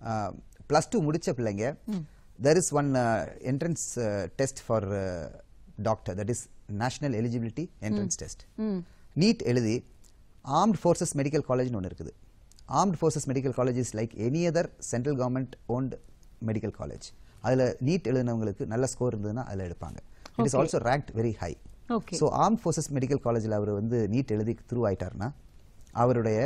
ப்ளஸ் டூ முடிச்ச பிள்ளைங்க there is one entrance test for doctor that is national eligibility entrance test ம் நீட் எழுதி ஆர்ம்ட் ஃபோர்ஸஸ் மெடிக்கல் காலேஜ்னு ஒன்று இருக்குது armed forces medical college is like any other central government owned medical college அதில் NEET எழுதினவங்களுக்கு நல்ல score இருந்ததுன்னா அதில் எடுப்பாங்க it is Okay. Also ranked very high Okay. So armed forces medical காலேஜில் அவர் வந்து நீட் எழுதி த்ரூ ஆயிட்டாருன்னா அவருடைய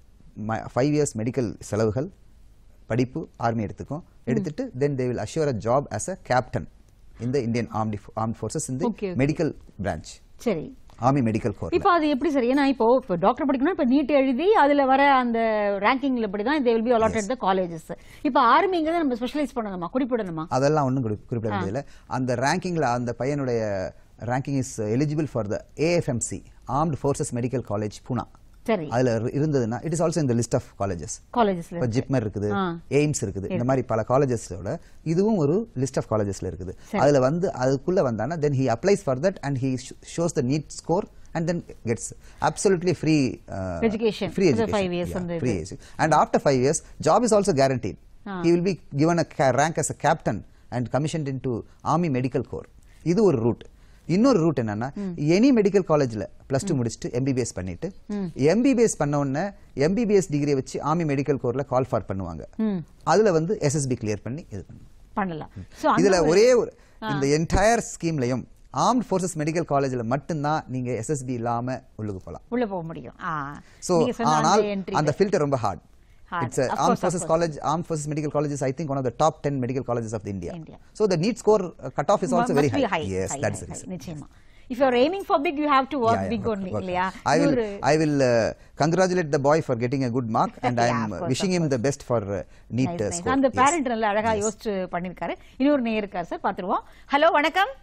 ஃபைவ் இயர்ஸ் மெடிக்கல் செலவுகள் படிப்பு ஆர்மி எடுத்துக்கும் எடுத்துட்டு then they will assure a job as a captain இந்த இந்தியன் ஆர்ம்டி ஆர்ம் ஃபோர்ஸஸ் இந்த Okay, okay. மெடிக்கல் பிரான்ச் சரி ஆர்மி மெடிக்கல் கோர் இப்போ அது எப்படி சார் ஏன்னா இப்போ இப்போ டாக்டர் படிக்கணும் இப்போ நீட் எழுதி அதுல வர அந்த ரேங்கிங்ல படி தான் they will be allotted the colleges இப்போ ஆர்மிங்கிறத நம்ம ஸ்பெஷலைஸ் பண்ணணுமா குறிப்பிடணுமா அதெல்லாம் ஒன்றும் குறிப்பிட வேண்டியதில்லை அந்த ரேங்கிங்கில் அந்த பையனுடைய ranking is eligible for the AFMC armed forces medical college Poona சரி அதில் இருந்ததுன்னா இட் இஸ் ஆல்சோ இந்த லிஸ்ட் ஆஃப் காலேஜஸ் காலேஜஸ்ல இப்போ ஜிப்மர் இருக்குது ஆ. எய்ம்ஸ் இருக்குது இந்த மாதிரி பல காலேஜஸோட இதுவும் ஒரு லிஸ்ட் ஆஃப் காலேஜஸ்ல இருக்குது சரி. அதுல வந்து அதுக்குள்ள வந்தானா then he applies for that and he shows the NEET score and then gets absolutely free Education free for the five years அந்த ஃப்ரீ இது. And after five years job is also guaranteed ஆ. he will be given a ca- rank as a captain and commissioned into army medical corps இது ஒரு root இன்னொரு route என்னன்னா any medical காலேஜ்ல plus two முடிச்சுட்டு MBBS பண்ணிட்டு ம். MBBS பண்ண உடனே எம்பிபிஎஸ் டிகிரி வச்சு ஆர்மி மெடிக்கல் கோர்ல கால் ஃபார் பண்ணுவாங்க ம் அதுல வந்து எஸ்எஸ்பி கிளியர் பண்ணி இது பண்ணுவாங்க பண்ணலாம் சோ இதுல ஒரே ஒரு இந்த என்டையர் ஸ்கீம்லயும் ஆர்ம்ட் ஃபோர்ஸஸ் மெடிக்கல் காலேஜ்ல மட்டும்தான் நீங்க எஸ்எஸ்பி இல்லாம உள்ளுக்கு போலாம் உள்ள போக முடியும் ஆ சோ நீங்க சொன்ன ஆனால் அந்த entry அந்த ஃபில்டர் ரொம்ப hard Hard. It's a Of Armed course, of Forces course. College, Armed Forces Medical College is, I think, one of the top 10 medical colleges of the India. India. So the NEET score uh, cutoff is also Must very be high. high, Yes, high, that's high, the high. reason. நிச்சயமா if you are aiming for big you have to work Yeah, yeah, big work- only work. இல்லையா I will, இன்னொரு I will uh, congratulate the boy for getting a good mark, and Yeah, I'm of uh, course, wishing of him the best for uh, NEET Nice, uh, nice. score. அந்த Yes. Parent நல்லா அழகா யோசிச்சு பண்ணிருக்காரு இன்னொரு நேயர் இருக்காரு sir பாத்துருவோம் hello வணக்கம்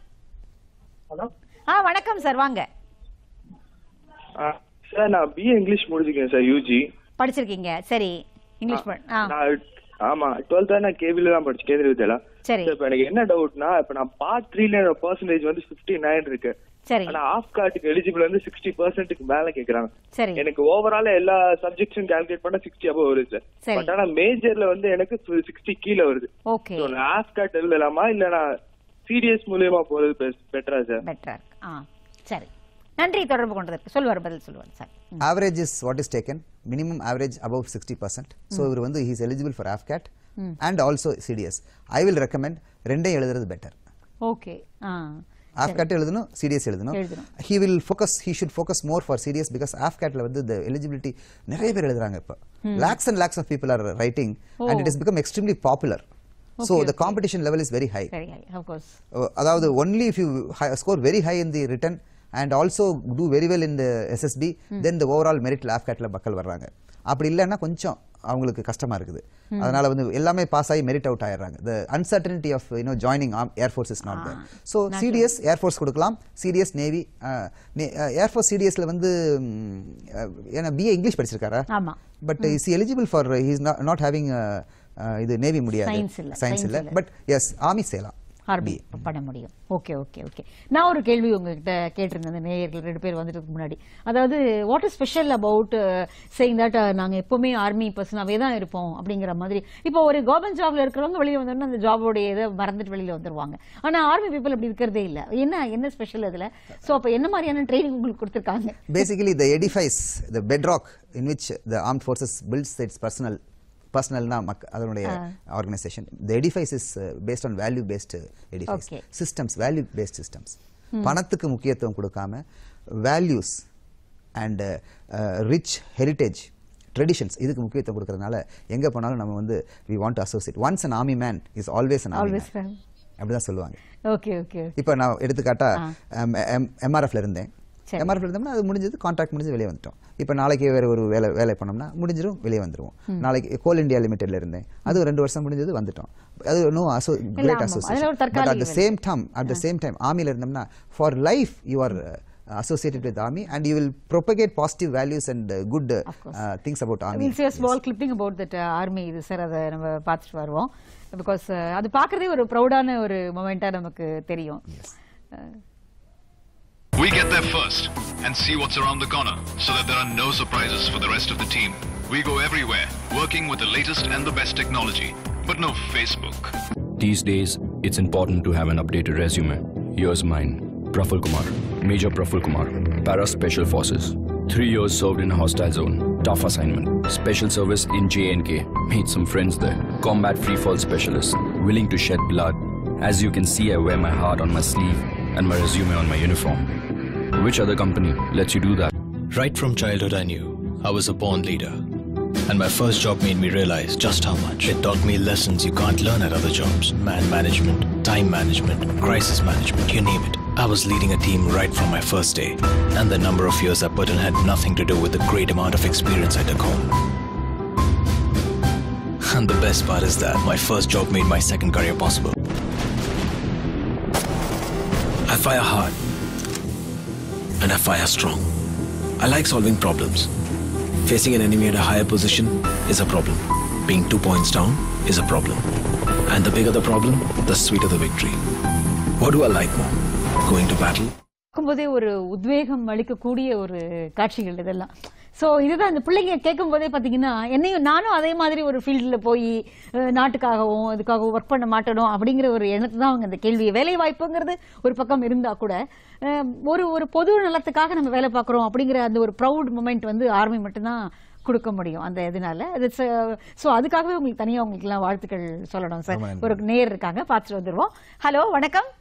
ஹலோ ஆ வணக்கம் சார் வாங்க சார் நான் பிஏ இங்கிலீஷ் முடிச்சிருக்கேன் சார் யூஜி படிச்சிருக்கீங்க சரி இங்கிலீஷ் படி- ஆ நான் ஆமா டுவெல்த் நான் கேவில தான் படிச்சேன் கேந்திர வித்யாலா சரி இப்ப எனக்கு என்ன டவுட்னா இப்ப நான் பார்ட் த்ரீல பர்சன்டேஜ் வந்து 59 நைன் இருக்கு சரி ஆனா ஆஃப் கார்டுக்கு எலிஜிபிள் வந்து சிக்ஸ்டி பர்சன்ட்டுக்கு மேல கேக்குறாங்க சரி எனக்கு ஓவரால் எல்லா சப்ஜெக்ட்ஸும் கால்குலேட் பண்ணா சிக்ஸ்டி அபவ் வருது சார் சரி. பட் ஆனா மேஜர்ல வந்து எனக்கு சிக்ஸ்டி கீழே வருது ஓகே So, நான் ஆஃப் கார்டு எழுதலாமா இல்ல நான் சிடிஎஸ் மூலியமா போறது பெட்டரா சார் பெட்டரா ஆ சரி நன்றி தொடர்பு கொண்டதற்கு சொல்லுவார் பதில் சொல்லுவார் sir Average is what is taken. Minimum average above 60%. So இவர் வந்து he is eligible for AFCAT ம். and also CDS. I will recommend ரெண்டையும் எழுதுறது better. ஓகே ஆ AFCAT எழுதணும் CDS எழுதணும் எழுதணும். he will focus he should focus more for CDS because AFCATல வந்து the eligibility நிறைய பேர் எழுதுறாங்க இப்போ Hmm. lakhs and lakhs of people are writing and Oh. it has become extremely popular so Okay, the okay. competition level is very high சரி of course Uh, அதாவது only if you hi- score very high in the written and also do very well in the SSB Hmm. then the overall merit லேப்கேட்ல மக்கள் வர்றாங்க அப்படி இல்லைன்னா கொஞ்சம் அவங்களுக்கு கஷ்டமா இருக்குது Hmm. அதனால வந்து எல்லாமே பாஸ் ஆகி மெரிட் அவுட் ஆயிடுறாங்க the uncertainty of you know joining arm air force is not there so Not CDS air force கொடுக்கலாம் CDS navy uh, ne- uh, air force CDSல வந்து ம், uh, ஏன்னா பிஏ இங்கிலீஷ் படிச்சிருக்காரா ஆமா but is eligible for he's not having இது navy முடியாது Science இல்ல, சயின்ஸ் science இல்ல இல்ல. பட் எஸ் ஆர்மி செய்யலாம் ஆர்மி பண்ண முடியும் ஓகே ஓகே ஓகே நான் ஒரு கேள்வி உங்ககிட்ட கேட்டிருந்தேன் அந்த நேயர்கள் ரெண்டு பேர் வந்துட்டு முன்னாடி அதாவது what is special about saying that நாங்க எப்பவுமே ஆர்மி பர்சனாவே தான் இருப்போம் அப்படிங்கிற மாதிரி இப்போ ஒரு கவர்மெண்ட் ஜாப்ல இருக்கிறவங்க வெளியே வந்தோம்னா அந்த ஜாபோடைய இதை மறந்துட்டு வெளியில வந்துருவாங்க ஆனா ஆர்மி பீப்புள் அப்படி இருக்கிறதே இல்ல என்ன என்ன ஸ்பெஷல் அதுல சோ அப்ப என்ன மாதிரியான ட்ரைனிங் உங்களுக்கு கொடுத்திருக்காங்க basically the edifice the bedrock in which the armed forces builds its personal பர்சனல்னா மக் அதனுடைய organisation the edifice is uh, based on value based edifice Okay. systems value based systems Hmm. பணத்துக்கு முக்கியத்துவம் கொடுக்காம values and rich heritage traditions இதுக்கு முக்கியத்துவம் கொடுக்கறதுனால எங்க போனாலும் நம்ம வந்து we want to associate once an army man is always an army always man அப்படிதான் சொல்லுவாங்க ஓகே ஓகே இப்போ நான் எடுத்துக்காட்டா ஆ. எம்ஆர்எஃப்ல இருந்தேன் சரி. எம்ஆர்எஃப்ல இருந்தோம்னா அது முடிஞ்சது கான்ட்ராக்ட் முடிஞ்சு வெளியே வந்துட்டோம் இப்போ நாளைக்கு வேற ஒரு வேலை வேலை பண்ணோம்னா முடிஞ்சிரும் வெளியே வந்துருவோம் ம். நாளைக்கு கோல் இந்தியா லிமிடெட்ல இருந்தேன் அது ஒரு ரெண்டு வருஷம் முடிஞ்சது வந்துட்டோம் அது நோ அசோ கிரேட் ஆமா. அதுல ஒரு அசோசியேஷன் பட் தற்காலிக அட் த வேலை. Same time at the same time ஆர்மியில் இருந்தோம்னா for life you are associated with army and you will propagate positive values and uh, good uh, uh, things about army will see a small clipping about that army இது சார் அதை நம்ம பார்த்துட்டு வருவோம் because அது பார்க்கறதே ஒரு ப்ரௌடான ஒரு மொமெண்ட்டாக நமக்கு தெரியும் அஹ், We get there first and see what's around the corner so that there are no surprises for the rest of the team. We go everywhere, working with the latest and the best technology, but no Facebook. These days, it's important to have an updated resume. Here's mine. Praful Kumar, Major Praful Kumar, Para Special Forces. Three years served in a hostile zone. Tough assignment. Special service in JNK. Made some friends there. Combat free fall specialist. Willing to shed blood. As you can see, I wear my heart on my sleeve and my resume on my uniform. Which other company lets you do that? Right from childhood, I knew I was a born leader. And my first job made me realize just how much. It taught me lessons you can't learn at other jobs man management, time management, crisis management, you name it. I was leading a team right from my first day. And the number of years I put in had nothing to do with the great amount of experience I took home. And the best part is that my first job made my second career possible. I fire hard. And I fire strong. I like solving problems. Facing an enemy at a higher position is a problem. Being two points down is a problem. And the bigger the problem, the sweeter the victory. What do I like more? Going to battle பார்க்கும்போதே ஒரு உத்வேகம் அளிக்கக்கூடிய ஒரு காட்சிகள் இதெல்லாம் so இதுதான் இந்த பிள்ளைங்க கேட்கும் போதே பார்த்தீங்கன்னா என்னையும் நானும் அதே மாதிரி ஒரு ஃபீல்டில் போய் அஹ், நாட்டுக்காகவும் இதுக்காகவும் ஒர்க் பண்ண மாட்டணும் அப்படிங்கிற ஒரு எண்ணத்தை தான் அவங்க இந்த கேள்வி வேலை வாய்ப்புங்கிறது ஒரு பக்கம் இருந்தால் கூட அஹ், ஒரு ஒரு பொது நலத்துக்காக நம்ம வேலை பார்க்குறோம் அப்படிங்கிற அந்த ஒரு ப்ரௌட் மூமெண்ட் வந்து ஆர்மி மட்டும்தான் கொடுக்க முடியும் அந்த இதனால அது ஸோ அதுக்காகவே உங்களுக்கு தனியாக உங்களுக்குலாம் வாழ்த்துக்கள் சொல்லணும் சார் ரொம்ப நன்றி. ஒரு நேர் இருக்காங்க பார்த்துட்டு வந்துடுவோம் ஹலோ வணக்கம்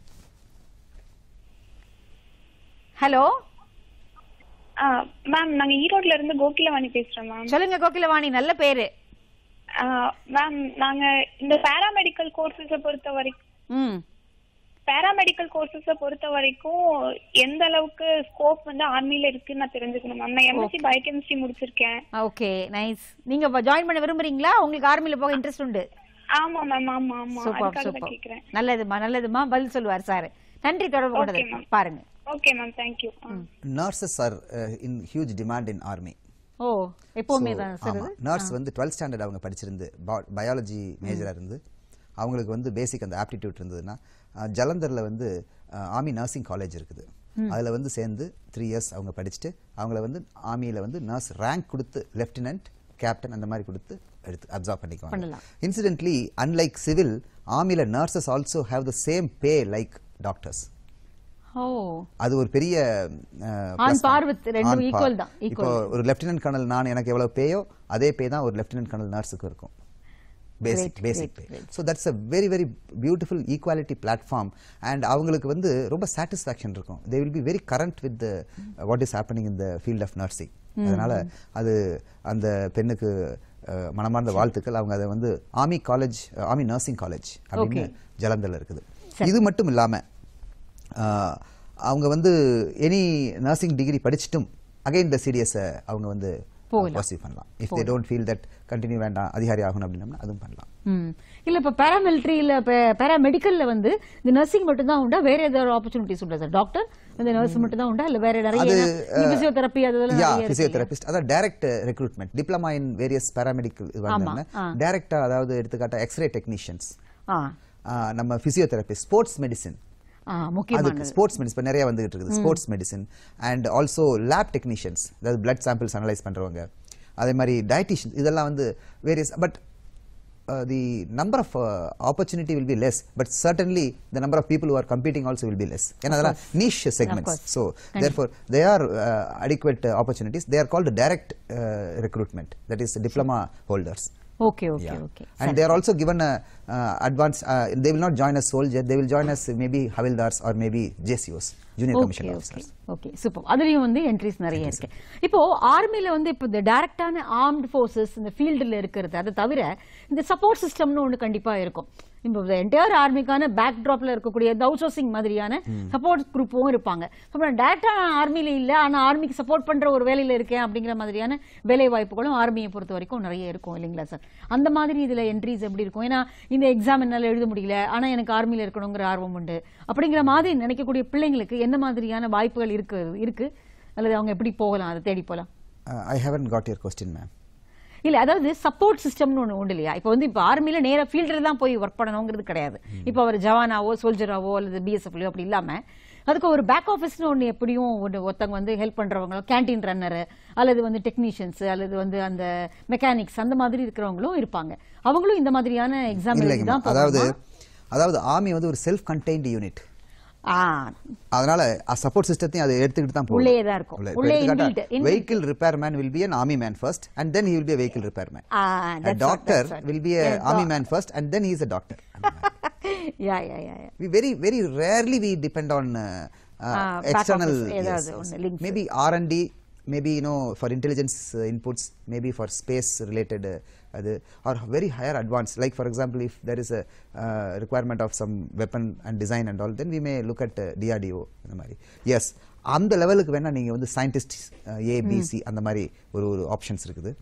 ஹலோ மேம் நாங்க ஈரோட்ல இருந்து கோகிலவாணி பேசுறோம் மேம் சொல்லுங்க கோகிலவாணி நல்ல பேரு மேம் நாங்க இந்த பாராமெடிக்கல் கோர்சஸ பொறுத்த வரைக்கும் ம் பாராமெடிக்கல் கோர்சஸ பொறுத்த வரைக்கும் எந்த அளவுக்கு ஸ்கோப் வந்து ஆர்மில இருக்குன்னு நான் தெரிஞ்சுக்கணும் மேம் நான் எம்எஸ்சி பயோகெமிஸ்ட்ரி முடிச்சிருக்கேன் ஓகே நைஸ் நீங்க ஜாயின் பண்ண விரும்புறீங்களா உங்களுக்கு ஆர்மில போக இன்ட்ரெஸ்ட் உண்டு ஆமா மேம் ஆமா ஆமா சூப்பர் அதுக்காக தான் சூப்பர் கேக்குறேன் நல்லதுமா நல்லதுமா பதில் சொல்லுவார் சார் நன்றி தொடர்பு Okay, கொண்டது ma'am. பாருங்க okay ma'am thank you nurses are uh, in huge demand in army ஓ எப்பவுமே தான் சார் இது? நர்ஸ் வந்து டுவெல்த் ஸ்டாண்டர்ட் அவங்க படிச்சிருந்து பயாலஜி மேஜராக இருந்து அவங்களுக்கு வந்து பேசிக் அந்த ஆப்டிடியூட் இருந்ததுன்னா அஹ், ஜலந்தரில் வந்து ஆர்மி நர்சிங் காலேஜ் இருக்குது ம். அதில் வந்து சேர்ந்து த்ரீ இயர்ஸ் அவங்க படிச்சுட்டு அவங்கள வந்து ஆர்மியில் வந்து நர்ஸ் ரேங்க் கொடுத்து லெஃப்டினன்ட் கேப்டன் அந்த மாதிரி கொடுத்து எடுத்து அப்சர்வ் பண்ணிக்குவாங்க பண்ணலாம். இன்சிடென்ட்லி அன்லைக் சிவில் ஆர்மியில் nurses also have the same pay like doctors ஓ அது ஒரு பெரிய அஹ், ஆண் plus தான். பார் with ரெண்டும் ஆண் equal பார். தான், இப்போ equal. ஒரு லெப்டினன்ட் கர்னல் நான் எனக்கு எவ்வளவு பேயோ அதே பே தான் ஒரு லெப்டினன்ட் கர்னல் நர்ஸுக்கு இருக்கும் basic Great, basic great, pay great. So that's a very very beautiful equality platform and அவங்களுக்கு வந்து ரொம்ப சாட்டிஸ்ஃபேக்ஷன் இருக்கும் they will be very current with what is happening in the field of nursing ம். அதனால அது அந்த பெண்ணுக்கு அஹ், மனமார்ந்த வாழ்த்துக்கள் அவங்க அதை வந்து army college army nursing college அப்படின்னு Okay. ஜலந்தரில் இருக்குது சரி. இது மட்டும் இல்லாமல் அவங்க வந்து எனி நர்சிங் டிகிரி படிச்சிட்டும் அகைன் த சிடிஎஸை அவங்க வந்து போகலாம். பர்சீவ் பண்ணலாம் இஃப் தே போகலாம். டோன்ட் ஃபீல் தட் கண்டினியூ வேண்டாம் அதிகாரி ஆகணும் அப்படின்னம்னா அதுவும் பண்ணலாம் ம் இல்ல இப்ப பேராமிலிட்டரியில பேராமெடிக்கல்ல வந்து இந்த நர்சிங் மட்டும் தான் உண்டா வேற ஏதாவது ஆப்பர்ச்சுனிட்டிஸ் உண்டா சார் டாக்டர் இந்த நர்ஸ் மட்டும் தான் உண்டா இல்ல வேற நிறைய அது பிசியோதெரப்பி அதெல்லாம் யா நிறைய இருக்கு இல்லையா? பிசியோதெரபிஸ்ட் அதான் direct recruitment diploma in various paramedical இது ஆமா, வந்தாங்க ஆ. டைரக்டா அதாவது எடுத்துக்காட்டா எக்ஸ்ரே டெக்னீஷியன்ஸ் ஆ நம்ம பிசியோதெரபிஸ்ட் ஸ்போர்ட்ஸ் மெடிசின் ஆ அதுக்கு முக்கியமானது ஸ்போர்ட்ஸ் மெடிசன் இப்போ நிறைய வந்துகிட்டு இருக்குது ம். Sports medicine and also lab technicians அதாவது பிளட் சாம்பிள்ஸ் அனலைஸ் பண்றவங்க அதே மாதிரி டயட்டிஷியன் இதெல்லாம் வந்து various but the number of opportunity will be less but certainly the number of people are competing also will be less ஏன்னா அதெல்லாம் niche segments course. So therefore they are adequate opportunities they are called direct recruitment that is diploma holders okay okay Yeah. Okay And they are also given a uh, advance. Uh, they will not join as soldier. They will join as maybe havildars or maybe JCOs, junior commissioned officers. Okay super அதுலயும் வந்து entries நிறைய இருக்கு இப்போ ஆர்மில வந்து இப்போ இந்த டைரக்டான armed forces இந்த ஃபீல்டில் இருக்கிறது அதை தவிர இந்த சப்போர்ட் சிஸ்டம்னு ஒன்று கண்டிப்பா இருக்கும் இப்போ என்டையர் ஆர்மிக்கான பேக் ட்ராப்ல இருக்கக்கூடிய அவுட் சோர்சிங் மாதிரியான சப்போர்ட் குரூப்பும் இருப்பாங்க அப்புறம் டேரக்டா ஆர்மியில இல்ல ஆனா ஆர்மிக்கு சப்போர்ட் பண்ற ஒரு வேலையில இருக்கேன் அப்படிங்கிற மாதிரியான வேலை வாய்ப்புகளும் ஆர்மியை பொறுத்த வரைக்கும் நிறைய இருக்கும் இல்லைங்களா சார் அந்த மாதிரி இதுல என்ட்ரிஸ் எப்படி இருக்கும் ஏன்னா இந்த எக்ஸாம் என்னால எழுத முடியல ஆனா எனக்கு ஆர்மியில இருக்கணுங்கிற ஆர்வம் உண்டு அப்படிங்கிற மாதிரி நினைக்கக்கூடிய பிள்ளைங்களுக்கு என்ன மாதிரியான வாய்ப்புகள் இருக்கு இருக்கு அல்லது அவங்க எப்படி போகலாம் அதை தேடி போகலாம் I haven't got your question ma'am இல்ல அதாவது சப்போர்ட் சிஸ்டம்னு ஒண்ணு உண்டு இல்லையா இப்போ வந்து இப்போ ஆர்மியில நேரா ஃபீல்டில் தான் போய் ஒர்க் பண்ணணுங்கிறது கிடையாது இப்போ அவர் ஜவானாவோ சோல்ஜராவோ அல்லது பிஎஸ்எஃப்லையோ அப்படி இல்லாம அதுக்கு ஒரு பேக் ஆஃபீஸ்னு ஒன்று எப்படியும் ஒரு ஒருத்தவங்க வந்து ஹெல்ப் பண்றவங்க கேண்டீன் ரன்னரு அல்லது வந்து டெக்னீஷியன்ஸ் அல்லது வந்து அந்த மெக்கானிக்ஸ் அந்த மாதிரி இருக்கிறவங்களும் இருப்பாங்க அவங்களும் இந்த மாதிரியான எக்ஸாம் எழுதி இல்லைங்கம்மா தான் அதாவது போகணுமா? அதாவது ஆர்மி வந்து ஒரு செல்ஃப் கண்டெய்ன்டு யூனிட் ஆ அதனால சப்போர்ட் சிஸ்டத்தையும் அதை எடுத்துக்கிட்டு தான் உள்ளே தான் இருக்கும். உள்ளே inbuilt, inbuilt. Vehicle repair man will be an army man first and then he will be a vehicle repair man ஆ, a that's what- doctor that's what. will be a Yeah, army doc- man first and then he is a doctor yeah yeah yeah yeah we very very rarely we depend on uh, uh, Ah, back external office, ஏதாவது yes, ஒண்ணு, yes. links. maybe r&d maybe you know for intelligence uh, inputs maybe for space related uh, அது or very higher advanced like for example if there is a uh, requirement of some weapon and design and all then we may look at uh, DRDO இந்த மாதிரி yes அந்த லெவலுக்கு வேணா நீங்க வந்து scientist ABC அந்த மாதிரி ஒரு ஒரு ஆப்ஷன்ஸ் இருக்குது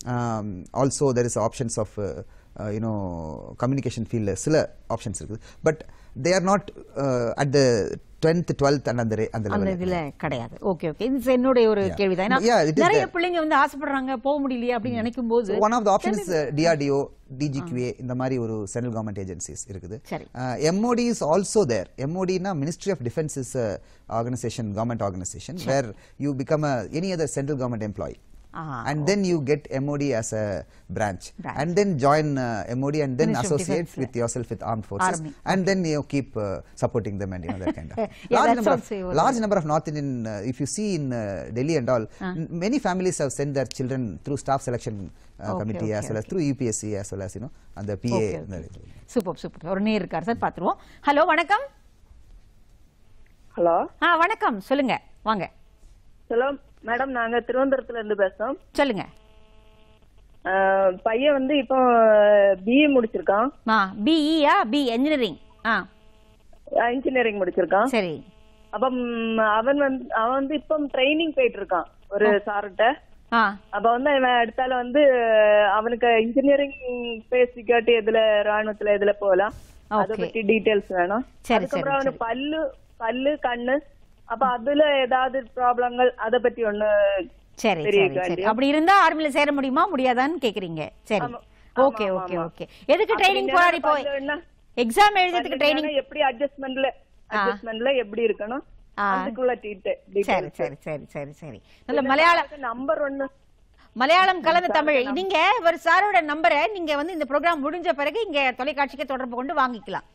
also there is options of you know communication ஃபீல்டில் சில ஆப்ஷன்ஸ் இருக்குது but they are not at the twelfth twelfth அந்த ரே- அந்த அந்த லெவலில் இதுல கிடையாது ஓகே ஓகே இது என்னுடைய ஒரு Yeah. கேள்விதான் ஏன்னா Yeah, it is நிறைய there. பிள்ளைங்க வந்து ஆசைப்படுறாங்க போக முடியலையே அப்படின்னு நினைக்கும் போது one of the options DRDO DGQA இந்த மாதிரி ஒரு சென்ட்ரல் கவர்மெண்ட் ஏஜென்சிஸ் இருக்குது சரி. எம்ஓடி இஸ் ஆல்சோ தேர் எம்ஓடினா ministry of defence is organisation government organisation where you become any other central government employee Ah, and then you get MOD as a branch, and then join uh, MOD and then Ministry of associate Defence, with yourself with armed forces Army. and then you keep uh, supporting them and you know that kind of Yeah, large that's number also of your- large number of North Indian uh, if you see in uh, Delhi and all Ah. n- many families have sent their children through staff selection uh, Okay, committee as okay, well as okay. through UPSC as well as you know and the PA Okay, இந்த okay. இது. Super super ஒரு நேர் இருக்கார் sir பாத்துருவோம் hello வணக்கம் hello ஆ வணக்கம் சொல்லுங்க வாங்க ஹலோ மேடம் நாங்க திருவனந்தபுரத்துல இருந்து பேசுறோம் சொல்லுங்க அஹ், பையன் வந்து இப்போ பிஏ முடிச்சிருக்கான் ஆ பிஇயா பி இன்ஜினியரிங் ஆ இன்ஜினியரிங் முடிச்சிருக்கான் சரி அப்ப ம், அவன் வந்து அவன் வந்து இப்போ ட்ரைனிங் போயிட்டு இருக்கான் ஒரு சார்கிட்ட ஆ அப்ப வந்து அவன் அடுத்தால வந்து அவனுக்கு இன்ஜினியரிங் பேசிக்காட்டி எதுல ராணுவத்துல எதுல போகலாம் அத Okay. பத்தி டீடைல்ஸ் வேணும் சரி, அதுக்கப்புறம் சரி, அவனுக்கு பல்லு பல்லு கண்ணு அப்ப அதுல ஏதாவது ப்ராப்ளங்கள் அத பத்தி ஒண்ணு சரி தெரிய சரி சரி வேண்டிய- அப்படி இருந்தா ஆர்மில சேர முடியுமா முடியாதான்னு கேக்குறீங்க சரி ஆமா. ஓகே ஆமா, ஓகே ஆமா. ஓகே எதுக்கு அப்படி ட்ரைனிங் இல்லைன்னா போறாரு இப்போ பல்லு என்ன? எக்ஸாம் எழுதுறதுக்கு ட்ரைனிங் பல்லு எப்படி அட்ஜஸ்ட்மெண்ட்ல அட்ஜஸ்ட்மெண்ட்ல எப்படி இருக்கணும் அதுக்குள்ள சரி சரி சரி சரி சரி நல்ல மலையாளம் நம்பர் ஒன்னு மலையாளம் கலந்த தமிழ் நீங்க ஒரு சாரோட நம்பரை நீங்க வந்து இந்த ப்ரோக்ராம் முடிஞ்ச பிறகு இங்க தொலைக்காட்சிக்கு தொடர்பு கொண்டு வாங்கிக்கலாம்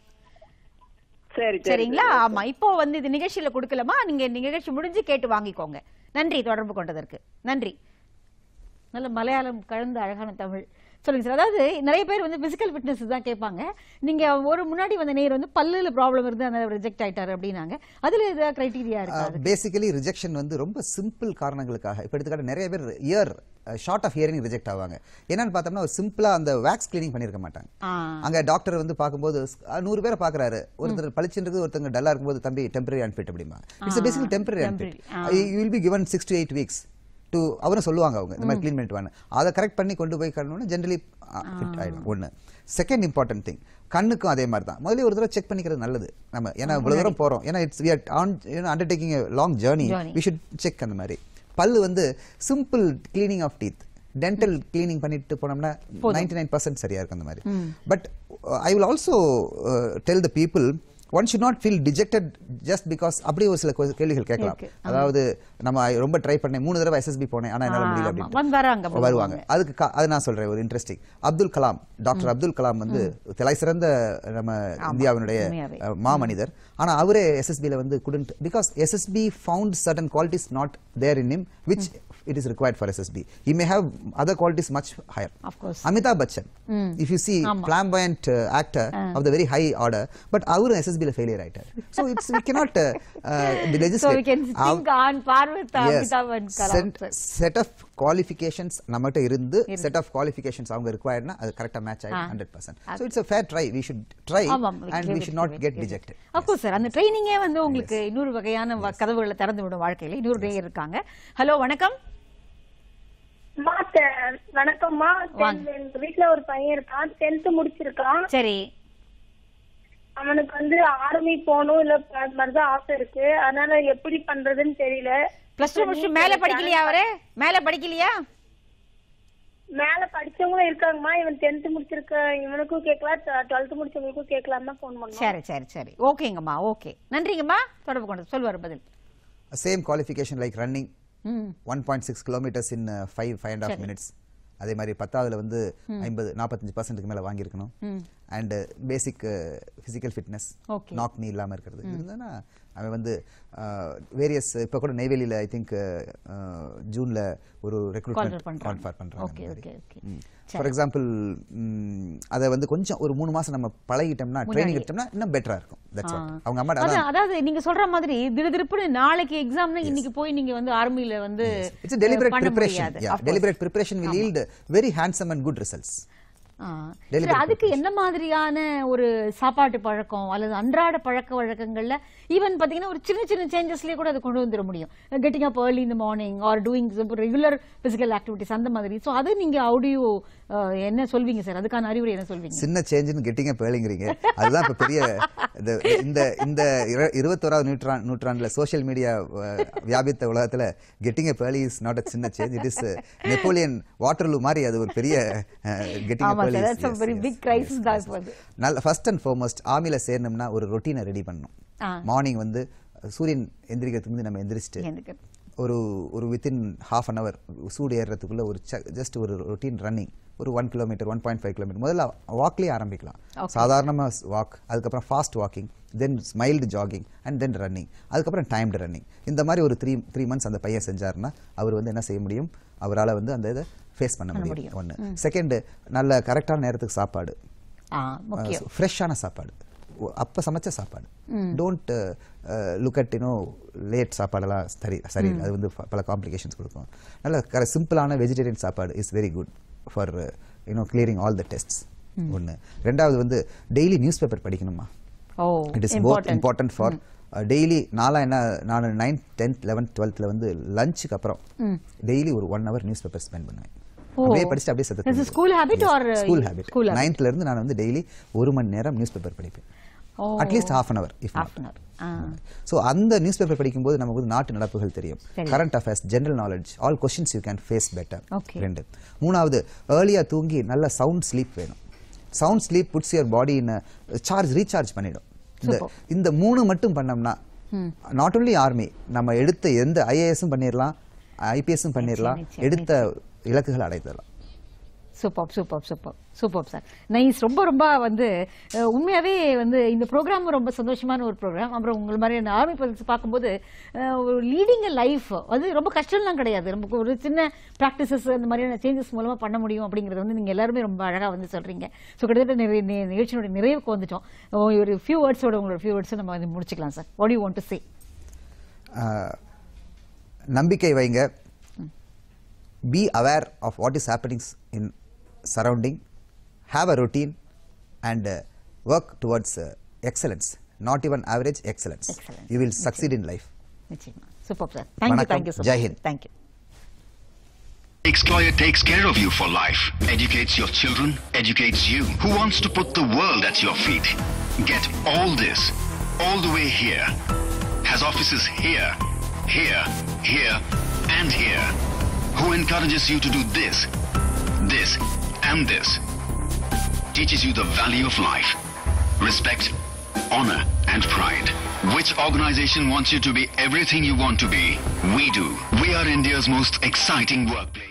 சரி சரி, சரிங்களா சரி, ஆமா இப்போ வந்து இது நிகழ்ச்சியில கொடுக்கலாமா நீங்க நிகழ்ச்சி முடிஞ்சு கேட்டு வாங்கிக்கோங்க நன்றி தொடர்பு கொண்டதற்கு நன்றி நல்ல மலையாளம் கலந்த அழகான தமிழ் சொல்லுங்க சார் அதாவது நிறைய பேர் வந்து பிசிக்கல் ஃபிட்னஸ் தான் கேட்பாங்க நீங்க ஒரு முன்னாடி வந்த நேர் வந்து பல்லுல ப்ராப்ளம் இருந்து அந்த ரிஜெக்ட் ஆயிட்டாரு அப்படின்னாங்க அதுல ஏதாவது கிரைட்டீரியா இருக்கா அதுக்கு? பேசிக்கலி ரிஜெக்ஷன் வந்து ரொம்ப சிம்பிள் காரணங்களுக்காக இப்போ எடுத்துக்காட்டு நிறைய பேர் ear short of hearing reject ஆவாங்க என்னன்னு பார்த்தோம்னா ஒரு சிம்பிளா அந்த வேக்ஸ் கிளீனிங் பண்ணியிருக்க மாட்டாங்க ஆ. அங்க டாக்டர் வந்து பார்க்கும்போது அஹ், நூறு பேரை பார்க்கறாரு ஒருத்தர் பளிச்சுன்றது ஒருத்தங்க டல்லா இருக்கும்போது தம்பி டெம்பரரி அன்ஃபிட் அப்படிமா இட்ஸ் ஆ, basically temporary unfit temporary. You will be given six to eight weeks to அவரும் சொல்லுவாங்க அவங்க இந்த மாதிரி க்ளீன் பண்ணிட்டு வாங்க அதை கரெக்ட் பண்ணி கொண்டு போய் கட்டணும்னா ஜென்ரலி ஃபிட் ஆயிடும் ஒன்று செகண்ட் இம்பார்ட்டன்ட் திங் கண்ணுக்கும் அதே மாதிரி தான் முதல்ல ஒரு தடவை செக் பண்ணிக்கிறது நல்லது நம்ம ஏன்னா இவ்வளவு தூரம் போறோம் ஏன்னா it's we on undertaking long journey Journey. We should check அந்த மாதிரி பல்லு வந்து simple cleaning of teeth dental cleaning பண்ணிட்டு போனோம்னா போதும். நைன்டி நைன் பர்சன்ட் சரியா இருக்கும் அந்த மாதிரி ம். But I will also tell the people one should not feel dejected just because அப்படி ஒரு சில கொ- கேள்விகள் கேட்கலாம் இருக்கு. ஆமா. அதாவது நம்ம ரொம்ப ட்ரை பண்ணேன் மூணு தடவை எஸ்எஸ்பி போனேன் ஆனா என்னால ஆ, முடியல ஆமா. அப்படின்னு வந்து வராங்க, வருவாங்க வருவாங்க. அதுக்கு கா- அது நான் சொல்றேன் ஒரு இன்ட்ரெஸ்டிங் அப்துல் கலாம் டாக்டர் அப்துல் கலாம் வந்து தலை சிறந்த நம்ம இந்தியாவினுடைய உண்மையாவே. அஹ், மாமனிதர் ஆனா அவரே எஸ்எஸ்பில வந்து couldn't because SSB found certain qualities not there in him which it is required for SSB. He may have other qualities much higher. Of course. Amitabh Bachchan, Mm. if you see ஆமா. flamboyant uh, actor Ah. of the very high order, but அவரும் SSB ல failure ஆயிட்டார். So it's we cannot uh, uh, So we legislate. can Our- think on par with Yes. Amitabh and Kalam. Set, set of qualifications நம்மகிட்ட இருந்து set of qualifications அவங்க ரிக்வயர்ட்னா அது கரெக்டாக match ஆகி ஆ. Hundred percent so it's a fair try we should try ஆமாம், and give we it, should not give it, get give it. Dejected of course sir அந்த ட்ரைனிங்கே வந்து உங்களுக்கு இன்னொரு வகையான வ- கதவுகளை திறந்து விடும் வாழ்க்கையில இன்னொரு நேயர் இருக்காங்க ஹலோ வணக்கம் அம்மா, தெ- வணக்கம்மா வாங்க. தென் எங்க வீட்ல ஒரு பையன் இருக்கான் டென்த் முடிச்சிருக்கான் சரி அவனுக்கு வந்து ஆர்மி போகணும் இல்ல அது மாதிரிதான் ஆசை இருக்கு அதனால எப்படி பண்றதுன்னு தெரியல பிளஸ் டூ முடிச்சு மேல படிக்கலையா அவரு மேல படிக்கலையா மேல படிச்சவங்களும் இருக்காங்கம்மா இவன் டென்த் முடிச்சிருக்க இவனுக்கும் கேட்கலாம் டுவெல்த் முடிச்சவங்களுக்கும் கேட்கலாம் தான் போன் பண்ணோம் சரி சரி சரி ஓகேங்கம்மா ஓகே நன்றிங்கம்மா தொடர்பு கொண்டு சொல்வார் பதில் சேம் குவாலிஃபிகேஷன் லைக் ரன்னிங் ம் one point six kilometres in five five and half சரி. மினிட்ஸ் அதே மாதிரி பத்தாவதுல வந்து ம். ஐம்பது நாற்பத்தஞ்சு பர்சன்ட்டுக்கு மேலே வாங்கியிருக்கணும் ம் and basic physical fitness Okay. Knock knee இல்லாமல் இருக்கிறது ம். இருந்ததுன்னா அவன் வந்து வேரியஸ் இப்போ கூட நெய்வேலியில் ஐ திங்க் ஜூனில் ஒரு Call ரெக்ரூட்மெண்ட் பண்றாங்க. கான்ஃபர் பண்ணுறாங்க Okay, okay, okay. For example அதை வந்து கொஞ்சம் ஒரு மூணு மாசம் நம்ம பழகிட்டோம்னா முன்னாடி. ட்ரைனிங் எடுத்தோம்னா இன்னும் பெட்டரா இருக்கும் தட்ஸ் ஆ. அவங்க அம்மா அதான், அதான் அதாவது நீங்க சொல்ற மாதிரி திடுதிருப்புன்னு நாளைக்கு எக்ஸாம்னா இன்னைக்கு போய் நீங்க வந்து ஆர்மில வந்து இட்ஸ் deliberate பண்ண preparation முடியாது. yeah Of course. deliberate preparation will yield very handsome and good results ஆ. Deliberate சரி, அதுக்கு என்ன மாதிரியான ஒரு சாப்பாட்டு பழக்கம் அல்லது அன்றாட பழக்க வழக்கங்கள்ல ஈவன் பாத்தீங்கன்னா ஒரு சின்ன சின்ன சேஞ்சஸ்லயே கூட அதை கொண்டு வந்துட முடியும் கெட்டிங் அப் ஏர்லி இந்த morning or doing regular physical activities அந்த மாதிரி சோ அது நீங்க ஆடியோ என்ன சொல்வீங்க சார் அதுக்கான அறிவுரை என்ன சொல்வீங்க சின்ன சேஞ்சுன்னு கெட்டிங்க பேளுங்கிறீங்க அதுதான் இப்ப பெரிய இந்த இந்த இந்த இர- இருபத்தோராவது நூற்றாண்டு நூற்றாண்டுல சோஷியல் மீடியா வியாபித்த உலகத்துல கெட்டிங்க பேலி இஸ் நாட் அ சின்ன change it is Napoleon Waterloo மாதிரி அது ஒரு பெரிய கெட்டிங்க ஆமா பேலி sir that's a very big crisis தான் இப்போ அது நல்ல ஃபர்ஸ்ட் அண்ட் ஃபார்மோஸ்ட் ஆர்மில சேரணும்னா ஒரு ரொட்டீனை ரெடி பண்ணணும் ஆ. மார்னிங் வந்து சூரியன் எந்திரிக்கிறதுக்கு முந்தி நம்ம எந்திரிச்சிட்டு எந்திரிக்கிறது. ஒரு ஒரு வித்தின் ஹாஃப் அன் அவர் சூடு ஏறுறதுக்குள்ள ஒரு ஜஸ்ட் ஒரு ரொட்டீன் ரன்னிங் ஒரு one kilometre one point five kilometre முதல்ல வாக்லேயே ஆரம்பிக்கலாம் Okay. சாதாரணமாக வாக் அதுக்கப்புறம் fast walking then mild jogging and then running அதுக்கப்புறம் டைம்டு ரன்னிங் இந்த மாதிரி ஒரு த்ரீ த்ரீ மந்த்ஸ் அந்த பையன் செஞ்சாருன்னா அவர் வந்து என்ன செய்ய முடியும் அவரால் வந்து அந்த இதை ஃபேஸ் பண்ண பண்ண முடியும் முடியும். ஒன்று ம். செகண்டு நல்ல கரெக்டான நேரத்துக்கு சாப்பாடு ஆ முக்கியம் ஃப்ரெஷ்ஷான சாப்பாடு ஒ- அப்ப சமைச்ச சாப்பாடு ம். Don't look at you know late சாப்பாடெல்லாம் சரி சரி ம். அது வந்து ப- பல காம்ப்ளிகேஷன்ஸ் கொடுக்கும் நல்ல கர சிம்பிளான வெஜிடேரியன் சாப்பாடு is very good for you know clearing all the tests ம். ஒன்று ரெண்டாவது வந்து டெய்லி நியூஸ் பேப்பர் படிக்கணுமா ஓ it is both important. Important for daily நான்லாம் என்ன நான் நைன்த் டென்த் லெவன்த் டுவெல்த்தில் வந்து லஞ்சுக்கு அப்புறம் ம். டெய்லி ஒரு one hour news paper spend பண்ணுவேன் ஓ. அப்படியே படிச்சுட்டு அப்படியே Is it school habit or, uh, school habit school habit? நைன்த்ல இருந்து நான் வந்து டெய்லி ஒரு மணி நேரம் நியூஸ் பேப்பர் படிப்பேன் ஓ. At least half an hour if Half an hour. ஆ. ஸோ அந்த நியூஸ் பேப்பர் படிக்கும்போது நமக்கு வந்து நாட்டு நடப்புகள் தெரியும் சரி. Current affairs general knowledge all questions you can face better Okay. ரெண்டு மூணாவது ஏர்லியாக தூங்கி நல்ல சவுண்ட் ஸ்லீப் வேணும் sound sleep puts your body in charge recharge பண்ணிடும் இந்த Super. இந்த மூணு மட்டும் பண்ணோம்னா ம். நாட் only ஆர்மி நம்ம எடுத்த எந்த ஐஏஎஸும் பண்ணிடலாம் ஐபிஎஸும் பண்ணிடலாம் நிச்சயம், எடுத்த இலக்குகள் அடைதலாம் super super super super sir nice ரொம்ப ரொம்ப வந்து அஹ், உண்மையாவே வந்து இந்த ப்ரோக்ராம் ரொம்ப சந்தோஷமான ஒரு ப்ரோக்ராம் அப்புறம் உங்களை மாதிரி அந்த ஆர்மி பர்சன்ஸ் பார்க்கும்போது அஹ், ஒரு லீடிங் லைஃப் அது ரொம்ப கஷ்டம்லாம் கிடையாது நமக்கு ஒரு சின்ன ப்ராக்டிசஸ் அந்த மாதிரியான சேஞ்சஸ் மூலமா பண்ண முடியும் அப்படிங்கிறது வந்து நீங்க எல்லாருமே ரொம்ப அழகா வந்து சொல்றீங்க ஸோ கிட்டத்தட்ட நிறைய நி- நிகழ்ச்சியினுடைய நிறைவுக்கு வந்துட்டோம் ஓ, ஒரு ஃபியூ வேர்ட்ஸோட உங்களோட ஃபியூ வேர்ட்ஸ் நம்ம வந்து முடிச்சுக்கலாம் sir what you want to say ah, நம்பிக்கை வைங்க be aware of what is happenings in surrounding have a routine and work towards excellence not even average excellence you will succeed in life நிச்சயமா super sir thank you வணக்கம். Thank you so Jai much Hind. Thank you Exployer takes care of you for life, educates your children, educates you. Who wants to put the world at your feet? Get all this, all the way here. Has offices here, here, here, and here. Who encourages you to do this, this, and this. Teaches you the value of life, respect, honor, and pride. Which organization wants you to be everything you want to be? We do. We are India's most exciting workplace.